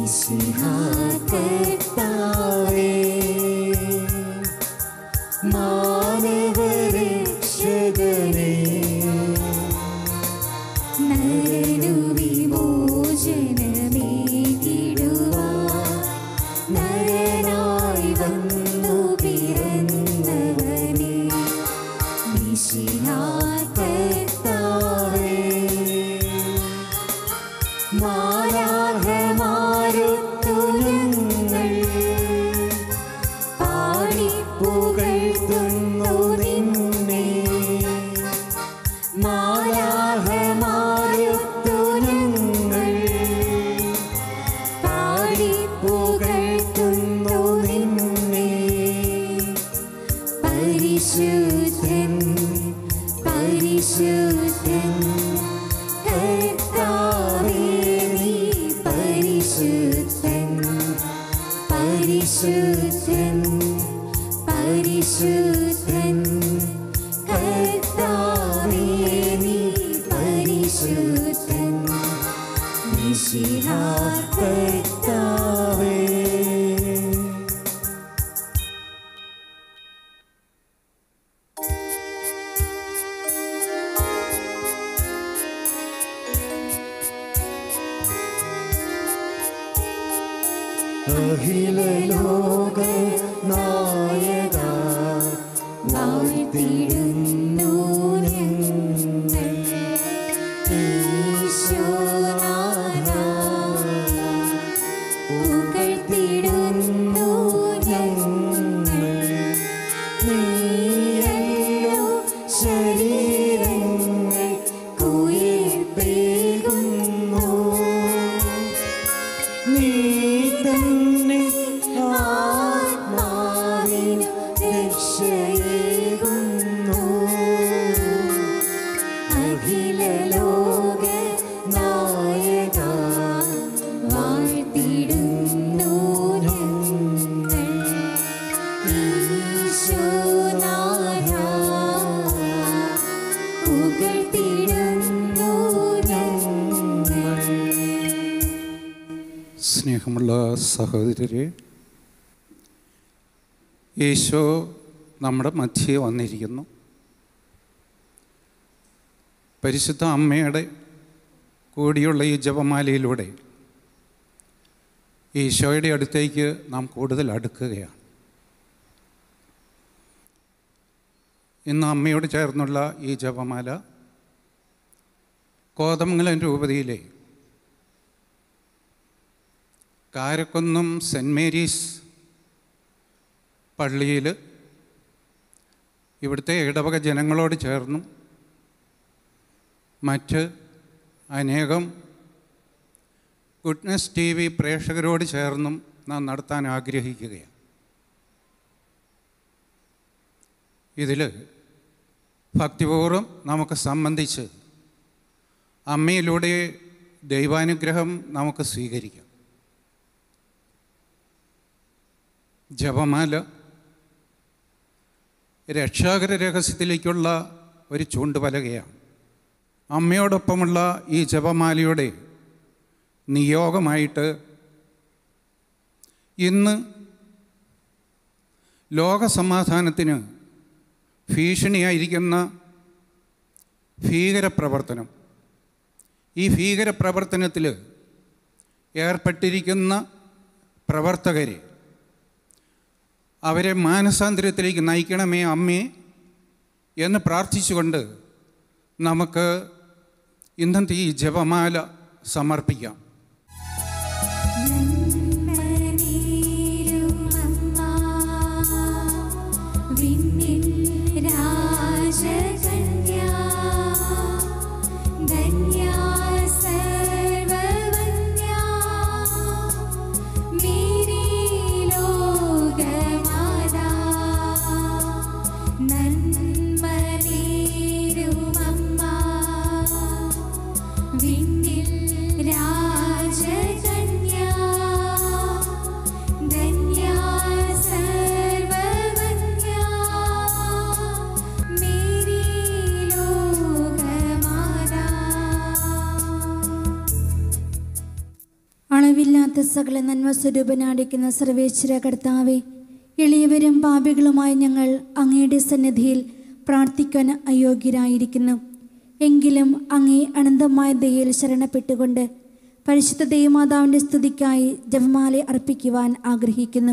കർത്താവേ മാനവരക്ഷകനേ നരനു വിമോചനമേകിടുവാൻ നരനായി വന്നു പിറന്നവനേ മിശിഹാ കർത്താവേ മാലാഹമാരൊത്തു ഞങ്ങൾ പാടിപ്പുകഴ്ത്തുന്നു നിന്നെ മാലാഹമാരൊത്തു ഞങ്ങൾ പാടിപ്പുകഴ്ത്തുന്നു നിന്നെ പരിശുദ്ധൻ പരിശുദ്ധൻ കർത്താവേ നീ പരിശുദ്ധൻ പരിശുദ്ധൻ പരിശുദ്ധൻ കർത്താവേ നീ പരിശുദ്ധൻ മിശിഹാ കർത്താവേ അഖില ലോക നായക വാഴ്ത്തിടുന്നു ഞങ്ങൾ ഈശോനാഥ. പുകഴ്ത്തിടുന്നു ഞങ്ങൾ നീയല്ലോ ശരീരങ്ങൾ കുയിർപ്പേകുന്നു നീ തന്നെ ആത്മാവിന് രക്ഷയേകുന്നു അഖില ലോക നായക വാഴ്ത്തിടുന്നു ഞങ്ങൾ ഈശോനാഥ. പുകഴ്ത്തിടുന്നു ഞങ്ങൾ സ്നേഹമുള്ള സഹോദരരെ യേശോ നമ്മുടെ മധ്യേ വന്നിരിക്കുന്നു പരിശുദ്ധ അമ്മയുടെ കൂടിയുള്ള ഈ ജപമാലയിലൂടെ ഈശോയുടെ അടുത്തേക്ക് നാം കൂടുതൽ അടുക്കുകയാണ് ഇന്ന് അമ്മയോട് ചേർന്നുള്ള ഈ ജപമാല കോതമംഗലം രൂപതയിലെ കാരക്കുന്നം സെൻറ് മേരീസ് പള്ളിയിൽ ഇവിടുത്തെ ഇടവക ജനങ്ങളോട് ചേർന്നും മറ്റ് അനേകം ഗുഡ്നസ് ടി വി പ്രേക്ഷകരോട് ചേർന്നും നാം നടത്താൻ ആഗ്രഹിക്കുകയാണ് ഇതിൽ ഭക്തിപൂർവ്വം നമുക്ക് സംബന്ധിച്ച് അമ്മയിലൂടെ ദൈവാനുഗ്രഹം നമുക്ക് സ്വീകരിക്കാം ജപമാല രക്ഷാകര രഹസ്യത്തിലേക്കുള്ള ഒരു ചൂണ്ടുപലകയാണ് അമ്മയോടൊപ്പമുള്ള ഈ ജപമാലയുടെ നിയോഗമായിട്ട് ഇന്ന് ലോകസമാധാനത്തിന് ഭീഷണിയായിരിക്കുന്ന ഭീകരപ്രവർത്തനം ഈ ഭീകരപ്രവർത്തനത്തിൽ ഏർപ്പെട്ടിരിക്കുന്ന പ്രവർത്തകരെ അവരെ മാനസാന്തരത്തിലേക്ക് നയിക്കണമേ അമ്മേ എന്ന് പ്രാർത്ഥിച്ചുകൊണ്ട് നമുക്ക് ഇന്നത്തെ ഈ ജപമാല സമർപ്പിക്കാം വിണ്ണിൻ രാജകന്യാ ധന്യാ സർവവന്യാ മേരി ലോകമാതാ നന്മനേരുമമ്മ വിണ്ണിൽ രാജകന്യാ ഇല്ലാത്ത സകല നന്മ സ്വരൂപനാടിക്കുന്ന സർവേശ്വര കർത്താവെ എളിയവരും പാപികളുമായി ഞങ്ങൾ അങ്ങയുടെ സന്നിധിയിൽ പ്രാർത്ഥിക്കാൻ അയോഗ്യരായിരിക്കുന്നു എങ്കിലും അങ്ങേ അനന്തമായ ദയയിൽ ശരണപ്പെട്ടുകൊണ്ട് പരിശുദ്ധ ദൈവമാതാവിൻ്റെ സ്തുതിക്കായി ജപമാല അർപ്പിക്കുവാൻ ആഗ്രഹിക്കുന്നു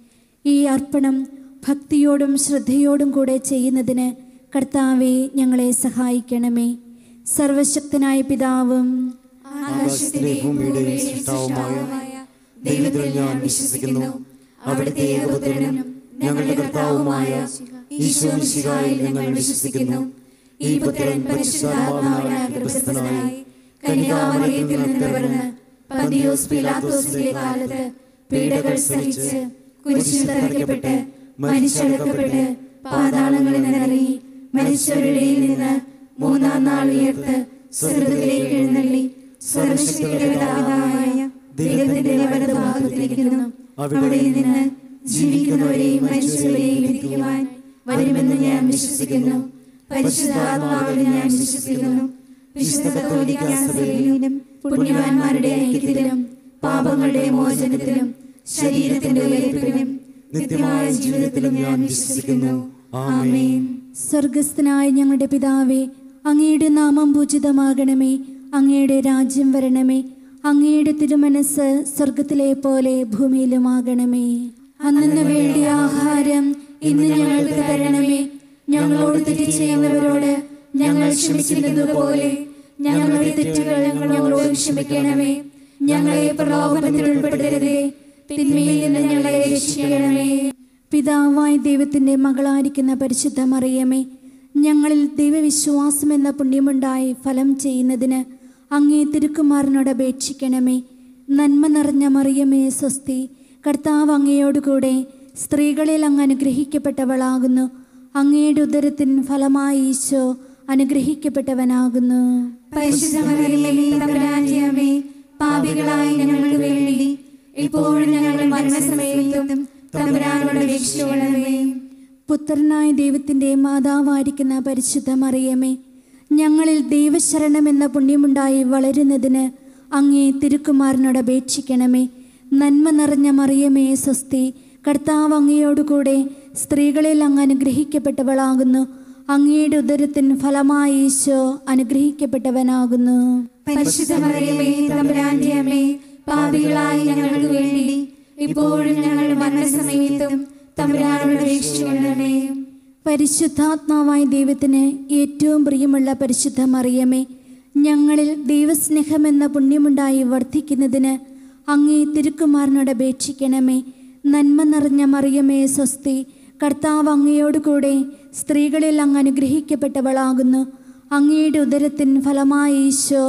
ഈ അർപ്പണം ഭക്തിയോടും ശ്രദ്ധയോടും കൂടെ ചെയ്യുന്നതിന് കർത്താവെ ഞങ്ങളെ സഹായിക്കണമേ സർവശക്തനായ പിതാവും ആകാശത്തിലെ ഭൂമിയുടെ സൃഷ്ടാവുമായ ദൈവത്തിൽ ഞാൻ വിശ്വസിക്കുന്നു അവിടുത്തെ ഏകപുത്രനും ഞങ്ങളുടെ കർത്താവുമായ ഈശോ മിശിഹായിൽ ഞങ്ങൾ വിശ്വസിക്കുന്നു ഈ പുത്രൻ പരിശുദ്ധാത്മാവിനാൽ ഗർഭസ്ഥനായി കന്യാമറിയത്തിൽ നിന്ന് പിറന്ന് പന്തിയോസ് പിലാത്തോസിന്റെ കാലത്ത് പീഡകൾ സഹിച്ച് കുരിശിൽ തറയ്ക്കപ്പെട്ട് മരിച്ചടക്കപ്പെട്ട് പാതാളങ്ങളിൽ നിറങ്ങി മരിച്ചവരുടെ നിന്ന് മൂന്നാം നാൾ ഉയർത്ത് സ്വർഗത്തിലേക്ക് എഴുന്നള്ളി സർവശക്തിയുടെ പിതാവായ ദൈവത്തിന്റെ വലതുഭാഗത്തിരിക്കുന്നു അവിടെ നിന്ന് ജീവിക്കുന്നവരെയും മരിച്ചവരെയും വിധിക്കുവാൻ വരുമെന്ന് ഞാൻ വിശ്വസിക്കുന്നു പരിശുദ്ധാത്മാവിൽ ഞാൻ വിശ്വസിക്കുന്നു വിശുദ്ധ കത്തോലിക്ക സഭയിലും പുണ്യവാന്മാരുടെ ഐക്യത്തിലും പാപങ്ങളുടെ മോചനത്തിലും ശരീരത്തിന്റെ ഉയർപ്പിലും നിത്യമായ ജീവിതത്തിലും ഞാൻ വിശ്വസിക്കുന്നു ആമേൻ സ്വർഗസ്ഥനായ ഞങ്ങളുടെ പിതാവേ അങ്ങയുടെ നാമം പൂജിതമാകണമേ അങ്ങയുടെ രാജ്യം വരണമേ അങ്ങയുടെ തിരുമനസ് സ്വർഗത്തിലെ പോലെ ഭൂമിയിലുമാകണമേ അന്നു വേണ്ടിയ ആഹാരം ഇന്ന് ഞങ്ങൾക്ക് തരണമേ ഞങ്ങളോട് തെറ്റ് ചെയ്യുന്നവരോട് ഞങ്ങൾ ക്ഷമിക്കുന്നത് പോലെ ഞങ്ങളുടെ തെറ്റുകൾ ഞങ്ങളോട് ക്ഷമിക്കണമേ ഞങ്ങളെ പ്രലോഭനത്തിൽ ഉൾപ്പെടുത്തരുതേ തിന്മയിൽ നിന്ന് ഞങ്ങളെ രക്ഷിക്കണമേ പിതാവായ ദൈവത്തിൻ്റെ മകളായിരിക്കുന്ന പരിശുദ്ധ മറിയമേ ഞങ്ങളിൽ ദൈവവിശ്വാസം എന്ന പുണ്യമുണ്ടായി ഫലം ചെയ്യുന്നതിന് അങ്ങേ തിരുക്കുമാരനോട് അപേക്ഷിക്കണമേ നന്മ നിറഞ്ഞ മറിയമേ സ്വസ്തി കർത്താവ് അങ്ങയോടുകൂടെ സ്ത്രീകളിൽ അങ്ങ് അനുഗ്രഹിക്കപ്പെട്ടവളാകുന്നു അങ്ങയുടെ ഉദരത്തിൻ ഫലമായി ഈശോ അനുഗ്രഹിക്കപ്പെട്ടവനാകുന്നു പരിശുദ്ധ മറിയമേ തമ്പുരാന്റെ അമ്മേ പാപികളായ ഞങ്ങൾക്ക് വേണ്ടി ഇപ്പോഴും ഞങ്ങളുടെ മരണസമയത്തും തമ്പുരാനോട് അപേക്ഷിച്ചുകൊള്ളണമേ പുത്രനായ ദൈവത്തിൻ്റെ മാതാവായിരിക്കുന്ന പരിശുദ്ധ മറിയമേ ഞങ്ങളിൽ ദൈവശരണം എന്ന പുണ്യമുണ്ടായി വളരുന്നതിന് അങ്ങേ തിരുക്കുമാരനോട് അപേക്ഷിക്കണമേ നന്മ നിറഞ്ഞ മറിയമേ സ്വസ്തി കർത്താവ് അങ്ങയോടുകൂടെ സ്ത്രീകളിൽ അങ്ങ് അനുഗ്രഹിക്കപ്പെട്ടവളാകുന്നു അങ്ങയുടെ ഉദരത്തിൻ ഫലമായി ഈശോ അനുഗ്രഹിക്കപ്പെട്ടവനാകുന്നു പരിശുദ്ധ മറിയമേ തമ്പുരാന്റെ അമ്മേ പാപികളായ ഞങ്ങൾക്ക് വേണ്ടി ഇപ്പോഴും ഞങ്ങളുടെ മരണസമയത്തും തമ്പുരാനോട് അപേക്ഷിച്ചുകൊള്ളണമേ പരിശുദ്ധാത്മാവായ ദൈവത്തിന് ഏറ്റവും പ്രിയമുള്ള പരിശുദ്ധ മറിയമേ ഞങ്ങളിൽ ദൈവസ്നേഹമെന്ന പുണ്യമുണ്ടായി വർദ്ധിക്കുന്നതിന് അങ്ങേ തിരുക്കുമാരനോട് അപേക്ഷിക്കണമേ നന്മ നിറഞ്ഞ മറിയമേ സ്വസ്തി കർത്താവ് അങ്ങയോടുകൂടെ സ്ത്രീകളിൽ അങ്ങ് അനുഗ്രഹിക്കപ്പെട്ടവളാകുന്നു അങ്ങയുടെ ഉദരത്തിൻ ഫലമായി ഈശോ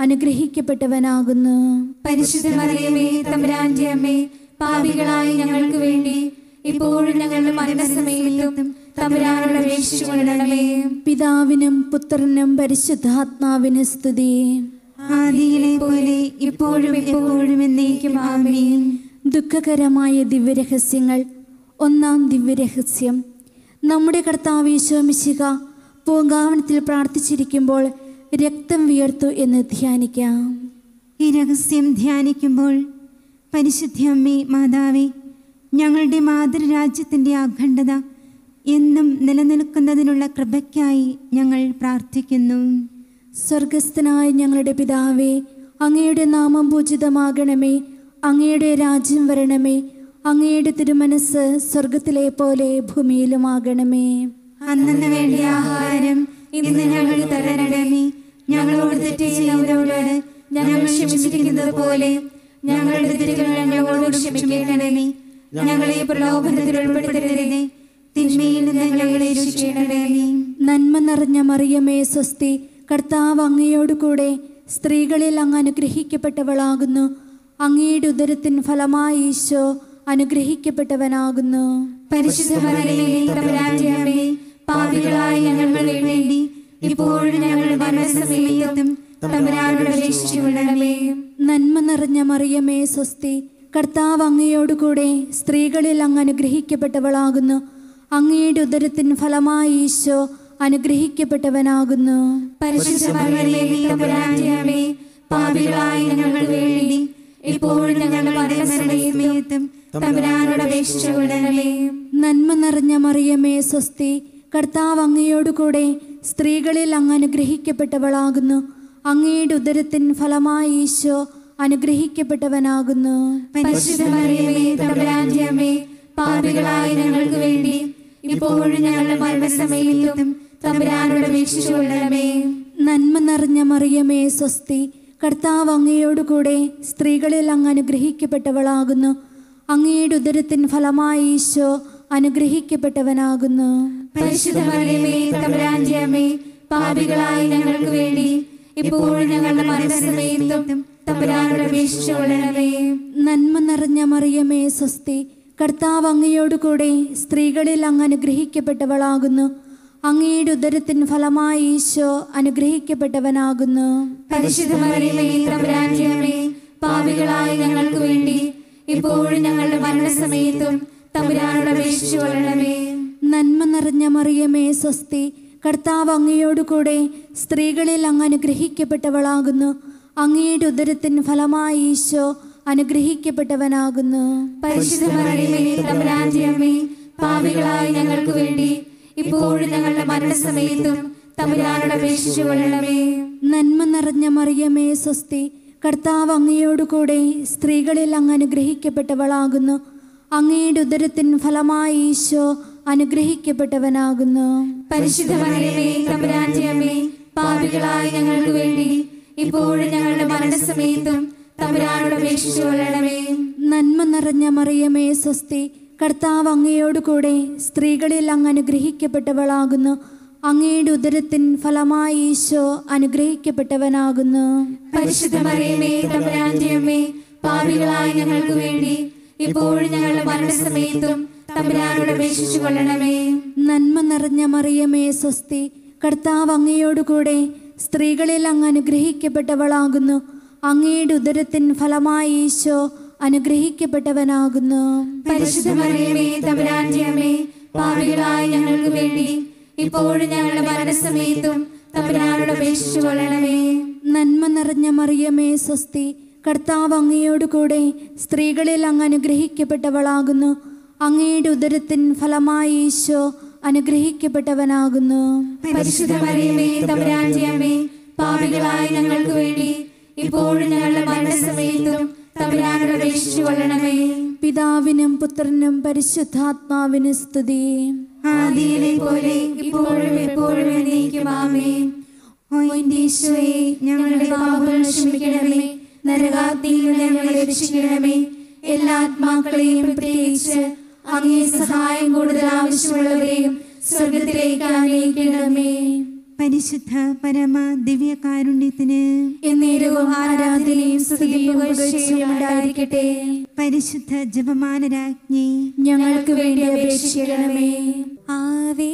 അനുഗ്രഹിക്കപ്പെട്ടവനാകുന്നു പരിശുദ്ധ മറിയമേ തമ്പുരാന്റെ അമ്മേ പാപികളായ ഞങ്ങൾക്ക് വേണ്ടി ഇപ്പോഴും ഞങ്ങളുടെ മരണസമയത്തും തമ്പുരാനോട് അപേക്ഷിച്ചുകൊള്ളണമേ പിതാവിനും പുത്രനും പരിശുദ്ധാത്മാവിന് സ്തുതി ആദിയിലെ പോലെ ഇപ്പോഴും എപ്പോഴും എന്നേക്കും ആമേൻ ദുഃഖകരമായ ദിവ്യരഹസ്യങ്ങൾ ഒന്നാം ദിവ്യരഹസ്യം നമ്മുടെ കർത്താവ് ഈശോമിശിക പൂങ്കാവനത്തിൽ പ്രാർത്ഥിച്ചിരിക്കുമ്പോൾ രക്തം വിയർത്തു എന്ന് ധ്യാനിക്കാം ഈ രഹസ്യം ധ്യാനിക്കുമ്പോൾ പരിശുദ്ധ അമ്മേ മാതാവേ ഞങ്ങളുടെ മാതൃരാജ്യത്തിൻ്റെ അഖണ്ഡത എന്നും നിലനിൽക്കുന്നതിനുള്ള കൃപയ്ക്കായി ഞങ്ങൾ പ്രാർത്ഥിക്കുന്നു സ്വർഗസ്ഥനായ ഞങ്ങളുടെ പിതാവേ അങ്ങയുടെ നാമം പൂജിതമാകണമേ അങ്ങയുടെ രാജ്യം വരണമേ അങ്ങയുടെ തിരുമനസ് സ്വർഗത്തിലെ പോലെ ഭൂമിയിലുമാകണമേ അന്നു വേണ്ട ആഹാരം ഇന്ന് ഞങ്ങൾ തരണമേ ഞങ്ങളോട് തെറ്റ് ചെയ്യുന്നവരോട് ഞങ്ങൾ ക്ഷമിച്ചിരിക്കുന്നത് പോലെ ഞങ്ങളുടെ തെറ്റുകൾ ഞങ്ങളോട് ക്ഷമിക്കണമേ ഞങ്ങളെ പ്രലോഭനത്തിൽ ഉൾപ്പെടുത്തരുതേ തിന്മയിൽ നിന്ന് ഞങ്ങളെ രക്ഷിക്കണമേ നന്മ നിറഞ്ഞ മറിയമേ സ്വസ്തി കർത്താവ് അങ്ങയോടുകൂടെ സ്ത്രീകളിൽ അങ്ങ് അനുഗ്രഹിക്കപ്പെട്ടവളാകുന്നു അങ്ങയുടെ ഉദരത്തിൻ ഫലമായി ഈശോ അനുഗ്രഹിക്കപ്പെട്ടവനാകുന്നു പരിശുദ്ധ മറിയമേ തമ്പുരാന്റെ അമ്മേ പാപികളായ ഞങ്ങൾക്ക് വേണ്ടി ഇപ്പോഴും ഞങ്ങളുടെ മരണസമയത്തും തമ്പുരാനോട് അപേക്ഷിച്ചുകൊള്ളണമേ നന്മ നിറഞ്ഞ മറിയമേ സ്വസ്തി കർത്താവ് അങ്ങയോടുകൂടെ സ്ത്രീകളിൽ അങ്ങ് അനുഗ്രഹിക്കപ്പെട്ടവളാകുന്നു അങ്ങയുടെ ഉദരത്തിൻ ഫലമായി ഈശോ അനുഗ്രഹിക്കപ്പെട്ടവനാകുന്നു പരിശുദ്ധ മറിയമേ തമ്പുരാന്റെ അമ്മേ പാപികളായ ഞങ്ങൾക്ക് വേണ്ടി ഇപ്പോഴും ഞങ്ങളുടെ മരണസമയത്തും തമ്പുരാനോട് അപേക്ഷിച്ചുകൊള്ളണമേ നന്മ നിറഞ്ഞ മറിയമേ സ്വസ്തി കർത്താവ് അങ്ങയോടുകൂടെ സ്ത്രീകളിൽ അങ്ങ് അനുഗ്രഹിക്കപ്പെട്ടവളാകുന്നു അങ്ങയുടെ ഉദരത്തിൻ ഫലമായി ഈശോ അനുഗ്രഹിക്കപ്പെട്ടവനാകുന്നു പരിശുദ്ധ മറിയമേ തമ്പുരാന്റെ അമ്മേ പാപികളായ ഞങ്ങൾക്ക് വേണ്ടി ഇപ്പോഴും ഞങ്ങളുടെ മരണസമയത്തും തമ്പുരാനോട് അപേക്ഷിച്ചുകൊള്ളണമേ നന്മ നിറഞ്ഞ മറിയമേ സ്വസ്തി കർത്താവ് അങ്ങയോടുകൂടെ സ്ത്രീകളിൽ അങ്ങ് അനുഗ്രഹിക്കപ്പെട്ടവളാകുന്നു അങ്ങയുടെ ഉദരത്തിൻ ഫലമായി ഈശോ അനുഗ്രഹിക്കപ്പെട്ടവനാകുന്നു പരിശുദ്ധ മറിയമേ തമ്പുരാന്റെ അമ്മേ പാപികളായ ഞങ്ങൾക്ക് വേണ്ടി ഇപ്പോഴും ഞങ്ങളുടെ മരണസമയത്തും തമ്പുരാനോട് അപേക്ഷിച്ചുകൊള്ളണമേ നന്മ നിറഞ്ഞ മറിയമേ സ്വസ്തി കർത്താവ് അങ്ങയോടുകൂടെ സ്ത്രീകളിൽ അങ്ങ് അനുഗ്രഹിക്കപ്പെട്ടവളാകുന്നു അങ്ങയുടെ ഉദരത്തിൻ ഫലമായി ഈശോ അനുഗ്രഹിക്കപ്പെട്ടവനാകുന്നു പരിശുദ്ധ മറിയമേ തമ്പുരാന്റെ അമ്മേ പാപികളായ ഞങ്ങൾക്ക് വേണ്ടി ഇപ്പോഴും ഞങ്ങളുടെ മരണസമയത്തും തമ്പുരാനോട് അപേക്ഷിച്ചുകൊള്ളണമേ നന്മ നിറഞ്ഞ മറിയമേ സ്വസ്തി കർത്താവ് അങ്ങയോടുകൂടെ സ്ത്രീകളിൽ അങ്ങ് അനുഗ്രഹിക്കപ്പെട്ടവളാകുന്നു അങ്ങയുടെ ഉദരത്തിൻ ഫലമായി ഈശോ അനുഗ്രഹിക്കപ്പെട്ടവനാകുന്നു പരിശുദ്ധ മറിയമേ തമ്പുരാന്റെ അമ്മേ പാപികളായ ഞങ്ങൾക്ക് വേണ്ടി ഇപ്പോഴും ഞങ്ങളുടെ മരണസമയത്തും തമ്പുരാനോട് അപേക്ഷിച്ചുകൊള്ളണമേ നന്മ നിറഞ്ഞ മറിയമേ സ്വസ്തി കർത്താവ് അങ്ങയോടുകൂടെ സ്ത്രീകളിൽ അങ്ങ് അനുഗ്രഹിക്കപ്പെട്ടവളാകുന്നു അങ്ങയുടെ ഉദരത്തിൻ ഫലമായി ഈശോ അനുഗ്രഹിക്കപ്പെട്ടവനാകുന്നു പരിശുദ്ധ മറിയമേ തമ്പുരാന്റെ അമ്മേ പാപികളായ ഞങ്ങൾക്ക് വേണ്ടി ഇപ്പോഴും ഞങ്ങളുടെ മരണസമയത്തും തമ്പുരാനോട് അപേക്ഷിച്ചുകൊള്ളണമേ നന്മ നിറഞ്ഞ മറിയമേ സ്വസ്തി കർത്താവ് അങ്ങയോടുകൂടെ സ്ത്രീകളിൽ അങ്ങ് അനുഗ്രഹിക്കപ്പെട്ടവളാകുന്നു അങ്ങയുടെ ഉദരത്തിൻ ഫലമായി ഈശോ അനുഗ്രഹിക്കപ്പെട്ടവനാകുന്നു പരിശുദ്ധ മറിയമേ തമ്പുരാന്റെ അമ്മേ പാപികളായ ഞങ്ങൾക്ക് വേണ്ടി ഇപ്പോഴും ഞങ്ങളുടെ മരണസമയത്തും തമ്പുരാനോട് അപേക്ഷിച്ചുകൊള്ളണമേ നന്മ നിറഞ്ഞ മറിയമേ സ്വസ്തി കർത്താവ് അങ്ങയോടുകൂടെ സ്ത്രീകളിൽ അങ്ങ് അനുഗ്രഹിക്കപ്പെട്ടവളാകുന്നു അങ്ങയുടെ ഉദരത്തിൻ ഫലമായി ഈശോ അനുഗ്രഹിക്കപ്പെട്ടവനാകുന്നു പരിശുദ്ധ മറിയമേ തമ്പുരാന്റെ അമ്മേ പാപികളായ ഞങ്ങൾക്ക് വേണ്ടി ഇപ്പോഴും ഞങ്ങളുടെ മരണസമയത്തും തമ്പുരാനോട് അപേക്ഷിച്ചുകൊള്ളണമേ നന്മ നിറഞ്ഞ മറിയമേ സ്വസ്തി കർത്താവ് അങ്ങയോടുകൂടെ സ്ത്രീകളിൽ അങ്ങ് അനുഗ്രഹിക്കപ്പെട്ടവളാകുന്നു അങ്ങയുടെ ഉദരത്തിൻ ഫലമായി ഈശോ അനുഗ്രഹിക്കപ്പെട്ടവനാകുന്നു പരിശുദ്ധ മറിയമേ തമ്പുരാന്റെ അമ്മേ പാപികളായ ഞങ്ങൾക്ക് വേണ്ടി ഇപ്പോഴും ഞങ്ങളുടെ മരണസമയത്തും തമ്പുരാനോട് അപേക്ഷിച്ചുകൊള്ളണമേ പിതാവിനും പുത്രനും പരിശുദ്ധാത്മാവിനും സ്തുതി ആദിയിലെ പോലെ ഇപ്പോഴും എപ്പോഴും എന്നേക്കും ആമേൻ ഓ എന്റെ ഈശോയെ ഞങ്ങളുടെ പാപങ്ങൾ ക്ഷമിക്കണമേ നരകാഗ്നിയിൽ നിന്ന് ഞങ്ങളെ രക്ഷിക്കണമേ എല്ലാ ആത്മാക്കളെയും പ്രത്യേകിച്ച് അങ്ങേ സഹായം കൂടുതൽ ആവശ്യമുള്ളവരെയും സ്വർഗത്തിലേക്ക് ആനയിക്കണമേ പരിശുദ്ധ പരമ ദിവ്യകാരുണ്യത്തിന് എന്നേരവും ആരാധനയും സ്തുതിയും പുകഴ്ചയും ഉണ്ടായിരിക്കട്ടെ പരിശുദ്ധ ജപമാനരാജ്ഞി ഞങ്ങൾക്ക് വേണ്ടി അപേക്ഷിക്കണമേ ആവേ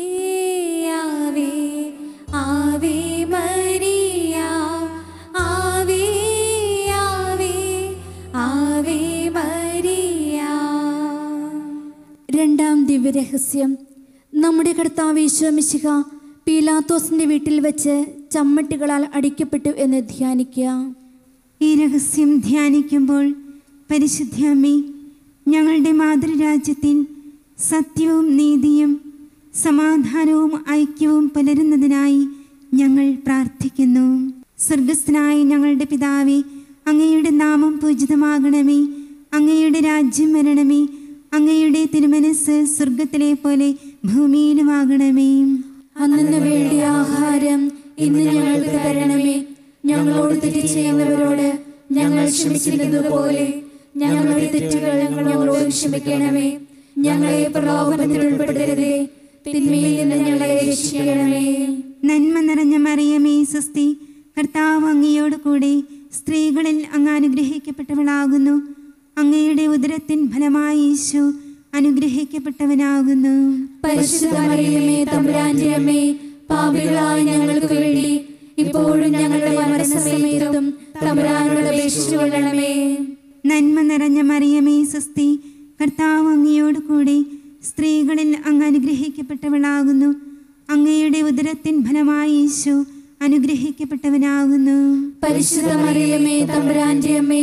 ആവേ ആവേ മരിയ ആവേ ആവേ ആവേ മരിയ രണ്ടാം ദിവ്യരഹസ്യം നമ്മുടെ കർത്താവ് ഈശോമിശിഹ പീലാത്തോസിന്റെ വീട്ടിൽ വെച്ച് ചമ്മട്ടികളാൽ അടിക്കപ്പെട്ടു എന്ന് ധ്യാനിക്കുക ഈ രഹസ്യം ധ്യാനിക്കുമ്പോൾ പരിശുദ്ധമ്മേ ഞങ്ങളുടെ മാതൃരാജ്യത്തിൽ സത്യവും നീതിയും സമാധാനവും ഐക്യവും പുലരുന്നതിനായി ഞങ്ങൾ പ്രാർത്ഥിക്കുന്നു സ്വർഗസ്ഥനായ ഞങ്ങളുടെ പിതാവേ അങ്ങയുടെ നാമം പൂജിതമാകണമേ അങ്ങയുടെ രാജ്യം വരണമേ അങ്ങയുടെ തിരുമനസ് സ്വർഗത്തിലെ പോലെ ഭൂമിയിലുമാകണമേ അന്നു വേണ്ടിയ ആഹാരം ഇന്ന് ഞങ്ങൾക്ക് തരണമേ ഞങ്ങളോട് തെറ്റ് ചെയ്യുന്നവരോട് ഞങ്ങൾ ക്ഷമിച്ചിരുന്നത് പോലെ ഞങ്ങളുടെ തെറ്റുകൾ ഞങ്ങളോട് ക്ഷമിക്കണമേ ഞങ്ങളെ പ്രലോഭനത്തിൽ ഉൾപ്പെടുത്തരുതേ തിന്മയിൽ നിന്ന് ഞങ്ങളെ രക്ഷിക്കണമേ നന്മ നിറഞ്ഞ മറിയമേ സ്വസ്തി കർത്താവ് അങ്ങയോട് കൂടെ സ്ത്രീകളിൽ അങ്ങ് അനുഗ്രഹിക്കപ്പെട്ടവളാകുന്നു അങ്ങയുടെ ഉദരത്തിൻ ഫലമായി ഈശോ അനുഗ്രഹിക്കപ്പെട്ടവനാകുന്നു പരിശുദ്ധ മറിയമേ തമ്പുരാന്റെ അമ്മേ പാപികളായ ഞങ്ങൾക്ക് വേണ്ടി ഇപ്പോഴും ഞങ്ങളുടെ മരണസമയത്തും തമ്പുരാനോട് അപേക്ഷിച്ചുകൊള്ളണമേ നന്മ നിറഞ്ഞ മറിയമേ സ്വസ്തി കർത്താവ് അങ്ങയോട് കൂടെ സ്ത്രീകളിൽ അങ്ങ് അനുഗ്രഹിക്കപ്പെട്ടവളാകുന്നു അങ്ങയുടെ ഉദരത്തിൻ ഫലമായി ഈശോ അനുഗ്രഹിക്കപ്പെട്ടവനാകുന്നു പരിശുദ്ധ മറിയമേ തമ്പുരാന്റെ അമ്മേ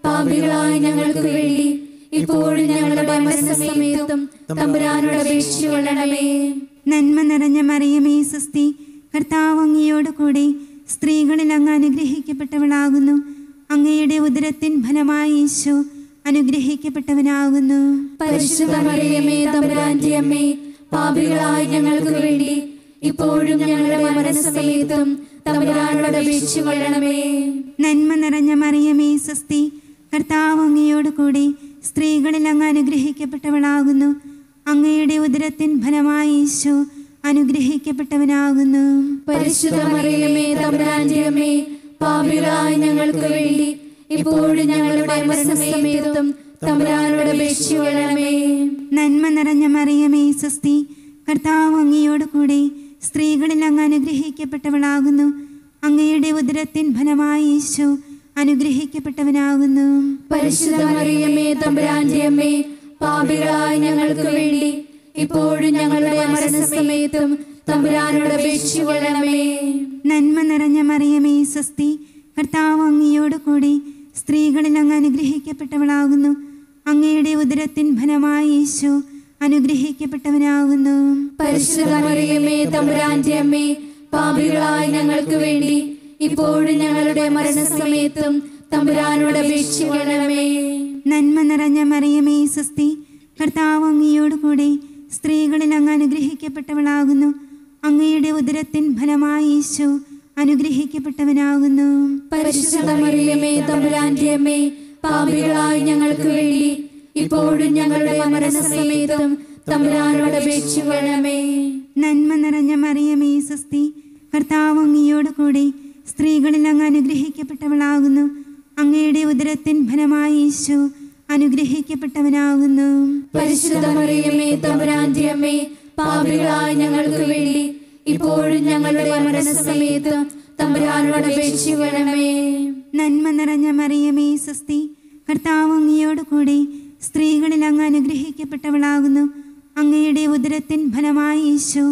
പാപികളായ ഞങ്ങൾക്ക് വേണ്ടി ഇപ്പോഴും ഞങ്ങളുടെ മരണസമയത്തും തമ്പുരാനോട് അപേക്ഷിച്ചു കൊള്ളണമേ നന്മ നിറഞ്ഞ മറിയമേ സുസ്തി കർത്താവ് അങ്ങയോട് കൂടെ സ്ത്രീകളിൽ അങ്ങ് അനുഗ്രഹിക്കപ്പെട്ടവളാകുന്നു അങ്ങയുടെ ഉദരത്തിൻ ഫലമായി യേശു അനുഗ്രഹിക്കപ്പെട്ടവനാകുന്നു പരിശുദ്ധ മറിയമേ തമ്പുരാന്റെ അമ്മേ പാപികളായ ഞങ്ങൾക്ക് വേണ്ടി ഇപ്പോഴും ഞങ്ങളുടെ മരണസമയത്തും തമ്പുരാനോട് അപേക്ഷിച്ചു കൊള്ളണമേ നന്മ നിറഞ്ഞ മറിയമേ സുസ്തി കർത്താവ് അങ്ങയോട് കൂടെ സ്ത്രീകളിൽ അങ്ങ് അനുഗ്രഹിക്കപ്പെട്ടവളാകുന്നു അങ്ങയുടെ ഉദരത്തിൻ ഫലമായി യേശു അനുഗ്രഹിക്കപ്പെട്ടവനാകുന്നു പരിശുദ്ധ മറിയമേ തമ്പുരാന്റെ അമ്മേ പാപികളായ ഞങ്ങൾക്ക് വേണ്ടി ഇപ്പോഴും ഞങ്ങളുടെ മരണസമയത്തും തമ്പുരാനോട് അപേക്ഷിച്ചു കൊള്ളണമേ നന്മ നിറഞ്ഞ മറിയമേ സുസ്തി കർത്താവ് അങ്ങയോട് കൂടെ സ്ത്രീകളിൽ അങ്ങ് അനുഗ്രഹിക്കപ്പെട്ടവളാകുന്നു അങ്ങയുടെ ഉദരത്തിൻ ഫലമായി യേശു അനുഗ്രഹിക്കപ്പെട്ടവനാകുന്നു പരിശുദ്ധ മറിയമേ തമ്പുരാന്റെ അമ്മേ പാപികളായ ഞങ്ങൾക്ക് വേണ്ടി ഇപ്പോഴും ഞങ്ങളുടെ മരണസമയത്തും തമ്പുരാനോട് അപേക്ഷിച്ചു കൊള്ളണമേ നന്മ നിറഞ്ഞ മറിയമേ സ്വസ്തി കർത്താവ് അങ്ങയോട് കൂടി സ്ത്രീകളിൽ അങ്ങ് അനുഗ്രഹിക്കപ്പെട്ടവളാകുന്നു അങ്ങയുടെ ഉദരത്തിൻ ഫലമായി യേശു അനുഗ്രഹിക്കപ്പെട്ടവനാകുന്നു പരിശുദ്ധ മറിയമേ തമ്പുരാന്റെ അമ്മേ പാപികളായ ഞങ്ങൾക്ക് വേണ്ടി ഇപ്പോഴും ഞങ്ങളുടെ മരണസമയത്തും തമ്പുരാനോട് അപേക്ഷിച്ചു കൊള്ളണമേ നന്മ നിറഞ്ഞ മറിയമേ സ്വസ്തി കർത്താവ് അങ്ങയോട് കൂടി സ്ത്രീകളിൽ അങ്ങ് അനുഗ്രഹിക്കപ്പെട്ടവളാകുന്നു അങ്ങയുടെ ഉദരത്തിൻ ഫലമായി യേശു അനുഗ്രഹിക്കപ്പെട്ടവനാകുന്നു പരിശുദ്ധ മറിയമേ തമ്പുരാന്റെ അമ്മേ പാപികളായ ഞങ്ങൾക്ക് വേണ്ടി ഇപ്പോഴും ഞങ്ങളുടെ മരണസമയത്തും തമ്പുരാനോട് അപേക്ഷിച്ചു കൊള്ളണമേ നന്മ നിറഞ്ഞ മറിയമേ സ്വസ്തി കർത്താവ് അങ്ങയോട് കൂടി സ്ത്രീകളിൽ അങ്ങ് അനുഗ്രഹിക്കപ്പെട്ടവളാകുന്നു അങ്ങയുടെ ഉദരത്തിൻ ഫലമായി യേശു അനുഗ്രഹിക്കപ്പെട്ടവനാകുന്നു പരിശുദ്ധ മറിയമേ തമ്പുരാന്റെ അമ്മേ പാപികളായ ഞങ്ങൾക്ക് വേണ്ടി ഇപ്പോഴും ഞങ്ങളുടെ മരണസമയത്തും തമ്പുരാനോട് അപേക്ഷിച്ചു കൊള്ളണമേ നന്മ നിറഞ്ഞ മറിയമേ സ്വസ്തി കർത്താവ് അങ്ങയോട് കൂടി സ്ത്രീകളിൽ അങ്ങ് അനുഗ്രഹിക്കപ്പെട്ടവളാകുന്നു അങ്ങയുടെ ഉദരത്തിൻ ഫലമായി യേശു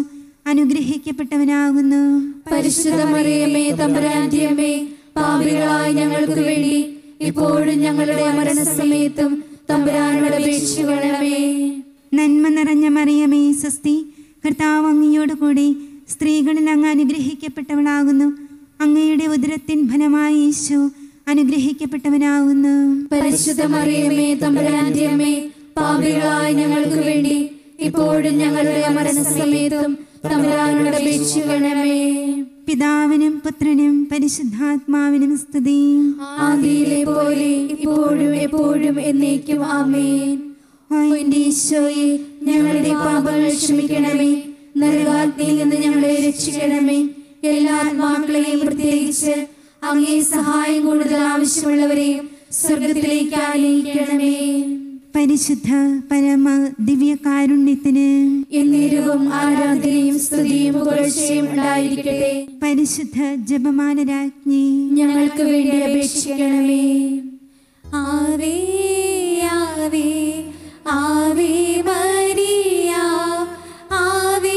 അനുഗ്രഹിക്കപ്പെട്ടവനാകുന്നു പരിശുദ്ധ മറിയമേ തമ്പുരാന്റെ അമ്മേ പാപികളായ ഞങ്ങൾക്ക് വേണ്ടി ഇപ്പോഴും ഞങ്ങളുടെ മരണസമയത്തും തമ്പുരാനോട് അപേക്ഷിച്ചു കൊള്ളണമേ നന്മ നിറഞ്ഞ മറിയമേ സ്വസ്തി കർത്താവ് അങ്ങയോട് കൂടി സ്ത്രീകളിൽ അങ്ങ് അനുഗ്രഹിക്കപ്പെട്ടവളാകുന്നു അങ്ങയുടെ ഉദരത്തിൻ ഫലമായി യേശു അനുഗ്രഹിക്കപ്പെട്ടവനാകുന്നു പരിശുദ്ധ മറിയമേ തമ്പുരാന്റെ അമ്മേ പാപികളായ ഞങ്ങൾക്ക് വേണ്ടി ഇപ്പോഴും ഞങ്ങളുടെ മരണസമയത്തും തമ്പുരാനോട് അപേക്ഷിച്ചു കൊള്ളണമേ പിതാവിനും പുത്രനും പരിശുദ്ധാത്മാവിനും സ്തുതി ആദിയിലെ പോലെ ഇപ്പോഴും എപ്പോഴും എന്നേക്കും ആമേൻ ഓ എന്റെ ഈശോയെ ഞങ്ങളുടെ പാപങ്ങൾ ക്ഷമിക്കണമേ നരകാഗ്നിയിൽ നിന്ന് ഞങ്ങളെ രക്ഷിക്കണമേ എല്ലാ ആത്മാക്കളെയും പ്രത്യേകിച്ച് അങ്ങേ സഹായം കൂടുതൽ ആവശ്യമുള്ളവരെയും സ്വർഗത്തിലേക്ക് ആനയിക്കണമേ പരിശുദ്ധ പരമ ദിവ്യകാരുണ്യത്തിന് എന്നേരവും ആരാധനയും സ്തുതിയും പുകഴ്ചയും ഉണ്ടായിരിക്കട്ടെ പരിശുദ്ധ ജപമാലരാജ്ഞി ഞങ്ങൾക്ക് വേണ്ടി അപേക്ഷിക്കണമേ ആവേ ആവേ ആവേ മരിയ ആവേ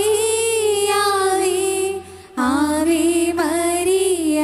ആവേ ആവേ മരിയ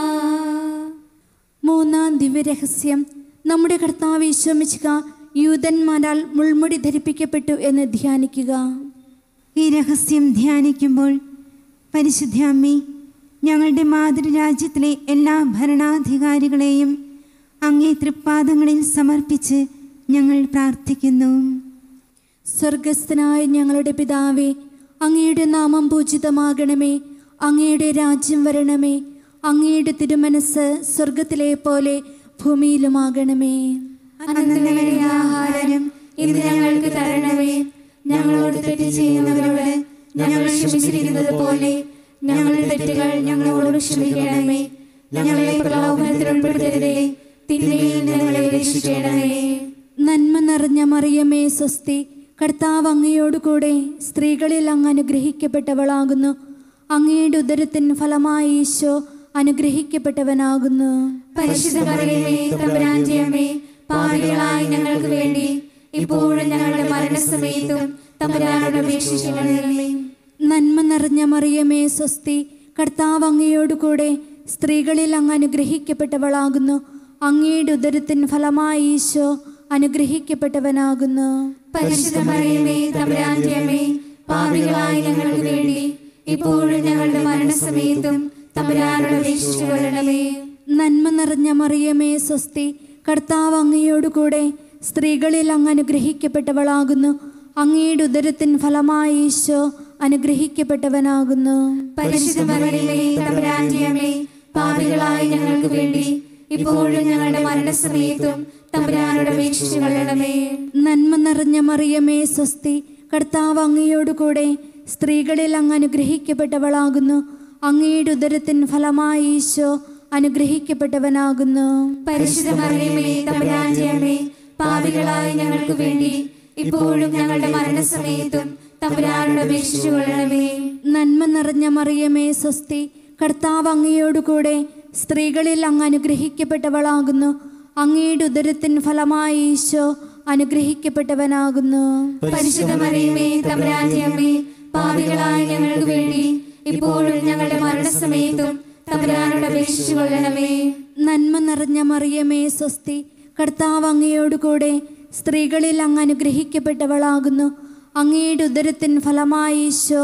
മൂന്നാം ദിവ്യരഹസ്യം നമ്മുടെ കർത്താവ് ഈശോമിച്ചുക യൂതന്മാരാൽ മുൾമുടി ധരിപ്പിക്കപ്പെട്ടു എന്ന് ധ്യാനിക്കുക ഈ രഹസ്യം ധ്യാനിക്കുമ്പോൾ പരിശുദ്ധ അമ്മി ഞങ്ങളുടെ മാതൃരാജ്യത്തിലെ എല്ലാ ഭരണാധികാരികളെയും അങ്ങേ തൃപ്പാദങ്ങളിൽ സമർപ്പിച്ച് ഞങ്ങൾ പ്രാർത്ഥിക്കുന്നു സ്വർഗസ്ഥനായ ഞങ്ങളുടെ പിതാവേ അങ്ങയുടെ നാമം പൂജിതമാകണമേ അങ്ങയുടെ രാജ്യം വരണമേ അങ്ങയുടെ തിരുമനസ് സ്വർഗത്തിലെ പോലെ ഭൂമിയിലുമാകണമേ അന്നന്ന് വേണ്ട ആഹാരം ഇന്ന് ഞങ്ങൾക്ക് തരണമേ ഞങ്ങളോട് തെറ്റ് ചെയ്യുന്നവരോട് ഞങ്ങൾ ക്ഷമിച്ചിരിക്കുന്നത് പോലെ ഞങ്ങളുടെ തെറ്റുകൾ ഞങ്ങളോട് ക്ഷമിക്കണമേ ഞങ്ങളെ പ്രലോഭനത്തിൽ ഉൾപ്പെടുത്തരുതേ തിന്മയിൽ നിന്ന് ഞങ്ങളെ രക്ഷിക്കണമേ നന്മ നിറഞ്ഞ മറിയമേ സ്വസ്തി കർത്താവ് അങ്ങയോടുകൂടെ സ്ത്രീകളിൽ അങ്ങ് അനുഗ്രഹിക്കപ്പെട്ടവളാകുന്നു അങ്ങയുടെ ഉദരത്തിന് ഫലമായി ഈശോ അനുഗ്രഹിക്കപ്പെട്ടവനാകുന്നു പരിശുദ്ധ മറിയമേ തമ്പുരാന്റെ അമ്മേ പാപികളായ ഞങ്ങൾക്ക് വേണ്ടി ഇപ്പോഴും ഞങ്ങളുടെ മരണസമയത്തും തമ്പുരാനോട് അപേക്ഷിക്കണമേ നന്മ നിറഞ്ഞ മറിയമേ സ്വസ്തി കർത്താവ് അങ്ങയോടുകൂടെ സ്ത്രീകളിൽ അങ്ങ് അനുഗ്രഹിക്കപ്പെട്ടവളാകുന്നു അങ്ങയുടെ ഉദരത്തിൻ ഫലമായി ഈശോ അനുഗ്രഹിക്കപ്പെട്ടവനാകുന്നു പരിശുദ്ധ മറിയമേ തമ്പുരാന്റെ അമ്മേ പാപികളായ ഞങ്ങൾക്ക് വേണ്ടി ഇപ്പോഴും ഞങ്ങളുടെ മരണസമയത്തും തമ്പുരാനോട് അപേക്ഷിച്ചു കൊള്ളണമേ നന്മ നിറഞ്ഞ മറിയമേ സ്വസ്തി കർത്താവ് അങ്ങയോട് കൂടെ സ്ത്രീകളിൽ അങ്ങ് അനുഗ്രഹിക്കപ്പെട്ടവളാകുന്നു അങ്ങയുടെ ഉദരത്തിൻ ഫലമായി ഈശോ അനുഗ്രഹിക്കപ്പെട്ടവനാകുന്നു പരിശുദ്ധ മറിയമേ തമ്പുരാന്റെ അമ്മേ പാപികളായ ഞങ്ങൾക്ക് വേണ്ടി ഇപ്പോഴും ഞങ്ങളുടെ മരണസമയത്തും തമ്പുരാനോട് അപേക്ഷിച്ചു കൊള്ളണമേ നന്മ നിറഞ്ഞ മറിയമേ സ്വസ്തി കർത്താവ് അങ്ങയോട് കൂടെ സ്ത്രീകളിൽ അങ്ങ് അനുഗ്രഹിക്കപ്പെട്ടവളാകുന്നു അങ്ങയുടെ ഉദരത്തിൻ ഫലമായി ഈശോ അനുഗ്രഹിക്കപ്പെട്ടവനാകുന്നു പരിശുദ്ധ മറിയമേ തമ്പുരാന്റെ അമ്മേ പാപികളായ ഞങ്ങൾക്ക് വേണ്ടി ഇപ്പോഴും ഞങ്ങളുടെ മരണസമയത്തും തമ്പുരാനോട് അപേക്ഷിച്ചു കൊള്ളണമേ നന്മ നിറഞ്ഞ മറിയമേ സ്വസ്തി കർത്താവ് അങ്ങയോട് കൂടെ സ്ത്രീകളിൽ അങ്ങ് അനുഗ്രഹിക്കപ്പെട്ടവളാകുന്നു അങ്ങയുടെ ഉദരത്തിൻ ഫലമായി ഈശോ അനുഗ്രഹിക്കപ്പെട്ടവനാകുന്നു പരിശുദ്ധ മറിയമേ തമ്പുരാന്റെ അമ്മേ പാപികളായ ഞങ്ങൾക്ക് വേണ്ടി ഇപ്പോഴും ഞങ്ങളുടെ മരണസമയത്തും തമ്പുരാനോട് അപേക്ഷിച്ചു കൊള്ളണമേ നന്മ നിറഞ്ഞ മറിയമേ സ്വസ്തി കർത്താവ് അങ്ങയോട് കൂടെ സ്ത്രീകളിൽ അങ്ങ് അനുഗ്രഹിക്കപ്പെട്ടവളാകുന്നു അങ്ങയുടെ ഉദരത്തിൻ ഫലമായി ഈശോ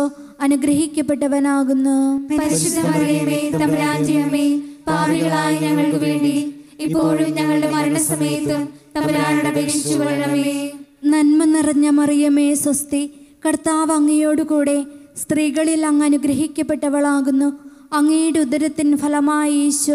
അനുഗ്രഹിക്കപ്പെട്ടവനാകുന്നു പരിശുദ്ധ മറിയമേ തമ്പുരാന്റെ അമ്മേ പാപികളായ ഞങ്ങൾക്ക് വേണ്ടി ഇപ്പോഴും ഞങ്ങളുടെ മരണസമയത്തും തമ്പുരാനോട് അപേക്ഷിച്ചു കൊള്ളണമേ നന്മ നിറഞ്ഞ മറിയമേ സ്വസ്തി കർത്താവ് അങ്ങയോട് കൂടെ സ്ത്രീകളിൽ അങ്ങ് അനുഗ്രഹിക്കപ്പെട്ടവളാകുന്നു അങ്ങയുടെ ഉദരത്തിൻ ഫലമായി ഈശോ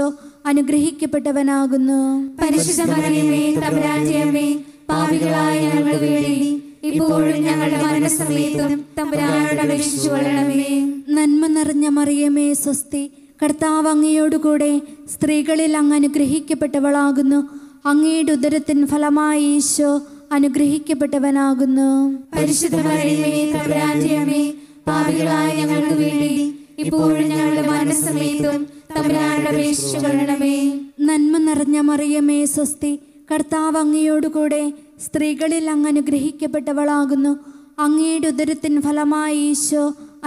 അനുഗ്രഹിക്കപ്പെട്ടവനാകുന്നു പരിശുദ്ധ മറിയമേ തമ്പുരാന്റെ അമ്മേ പാപികളായ ഞങ്ങൾക്ക് വേണ്ടി ഇപ്പോഴും ഞങ്ങളുടെ മരണസമയത്തും തമ്പുരാനോട് അപേക്ഷിച്ചു കൊള്ളണമേ നന്മ നിറഞ്ഞ മറിയമേ സ്വസ്തി കർത്താവ് അങ്ങയോട് കൂടെ സ്ത്രീകളിൽ അങ്ങ് അനുഗ്രഹിക്കപ്പെട്ടവളാകുന്നു അങ്ങയുടെ ഉദരത്തിൻ ഫലമായി ഈശോ അനുഗ്രഹിക്കപ്പെട്ടവനാകുന്നു പരിശുദ്ധ മറിയമേ തമ്പുരാന്റെ അമ്മേ പാപികളായ ഞങ്ങൾക്ക് വേണ്ടി ഇപ്പോഴും ഞങ്ങളുടെ മരണസമയത്തും തമ്പുരാനോട് അപേക്ഷിച്ചു കൊള്ളണമേ നന്മ നിറഞ്ഞ മറിയമേ സ്വസ്തി കർത്താവ് അങ്ങയോട് കൂടെ സ്ത്രീകളിൽ അങ്ങ് അനുഗ്രഹിക്കപ്പെട്ടവളാകുന്നു അങ്ങയുടെ ഉദരത്തിൻ ഫലമായി ഈശോ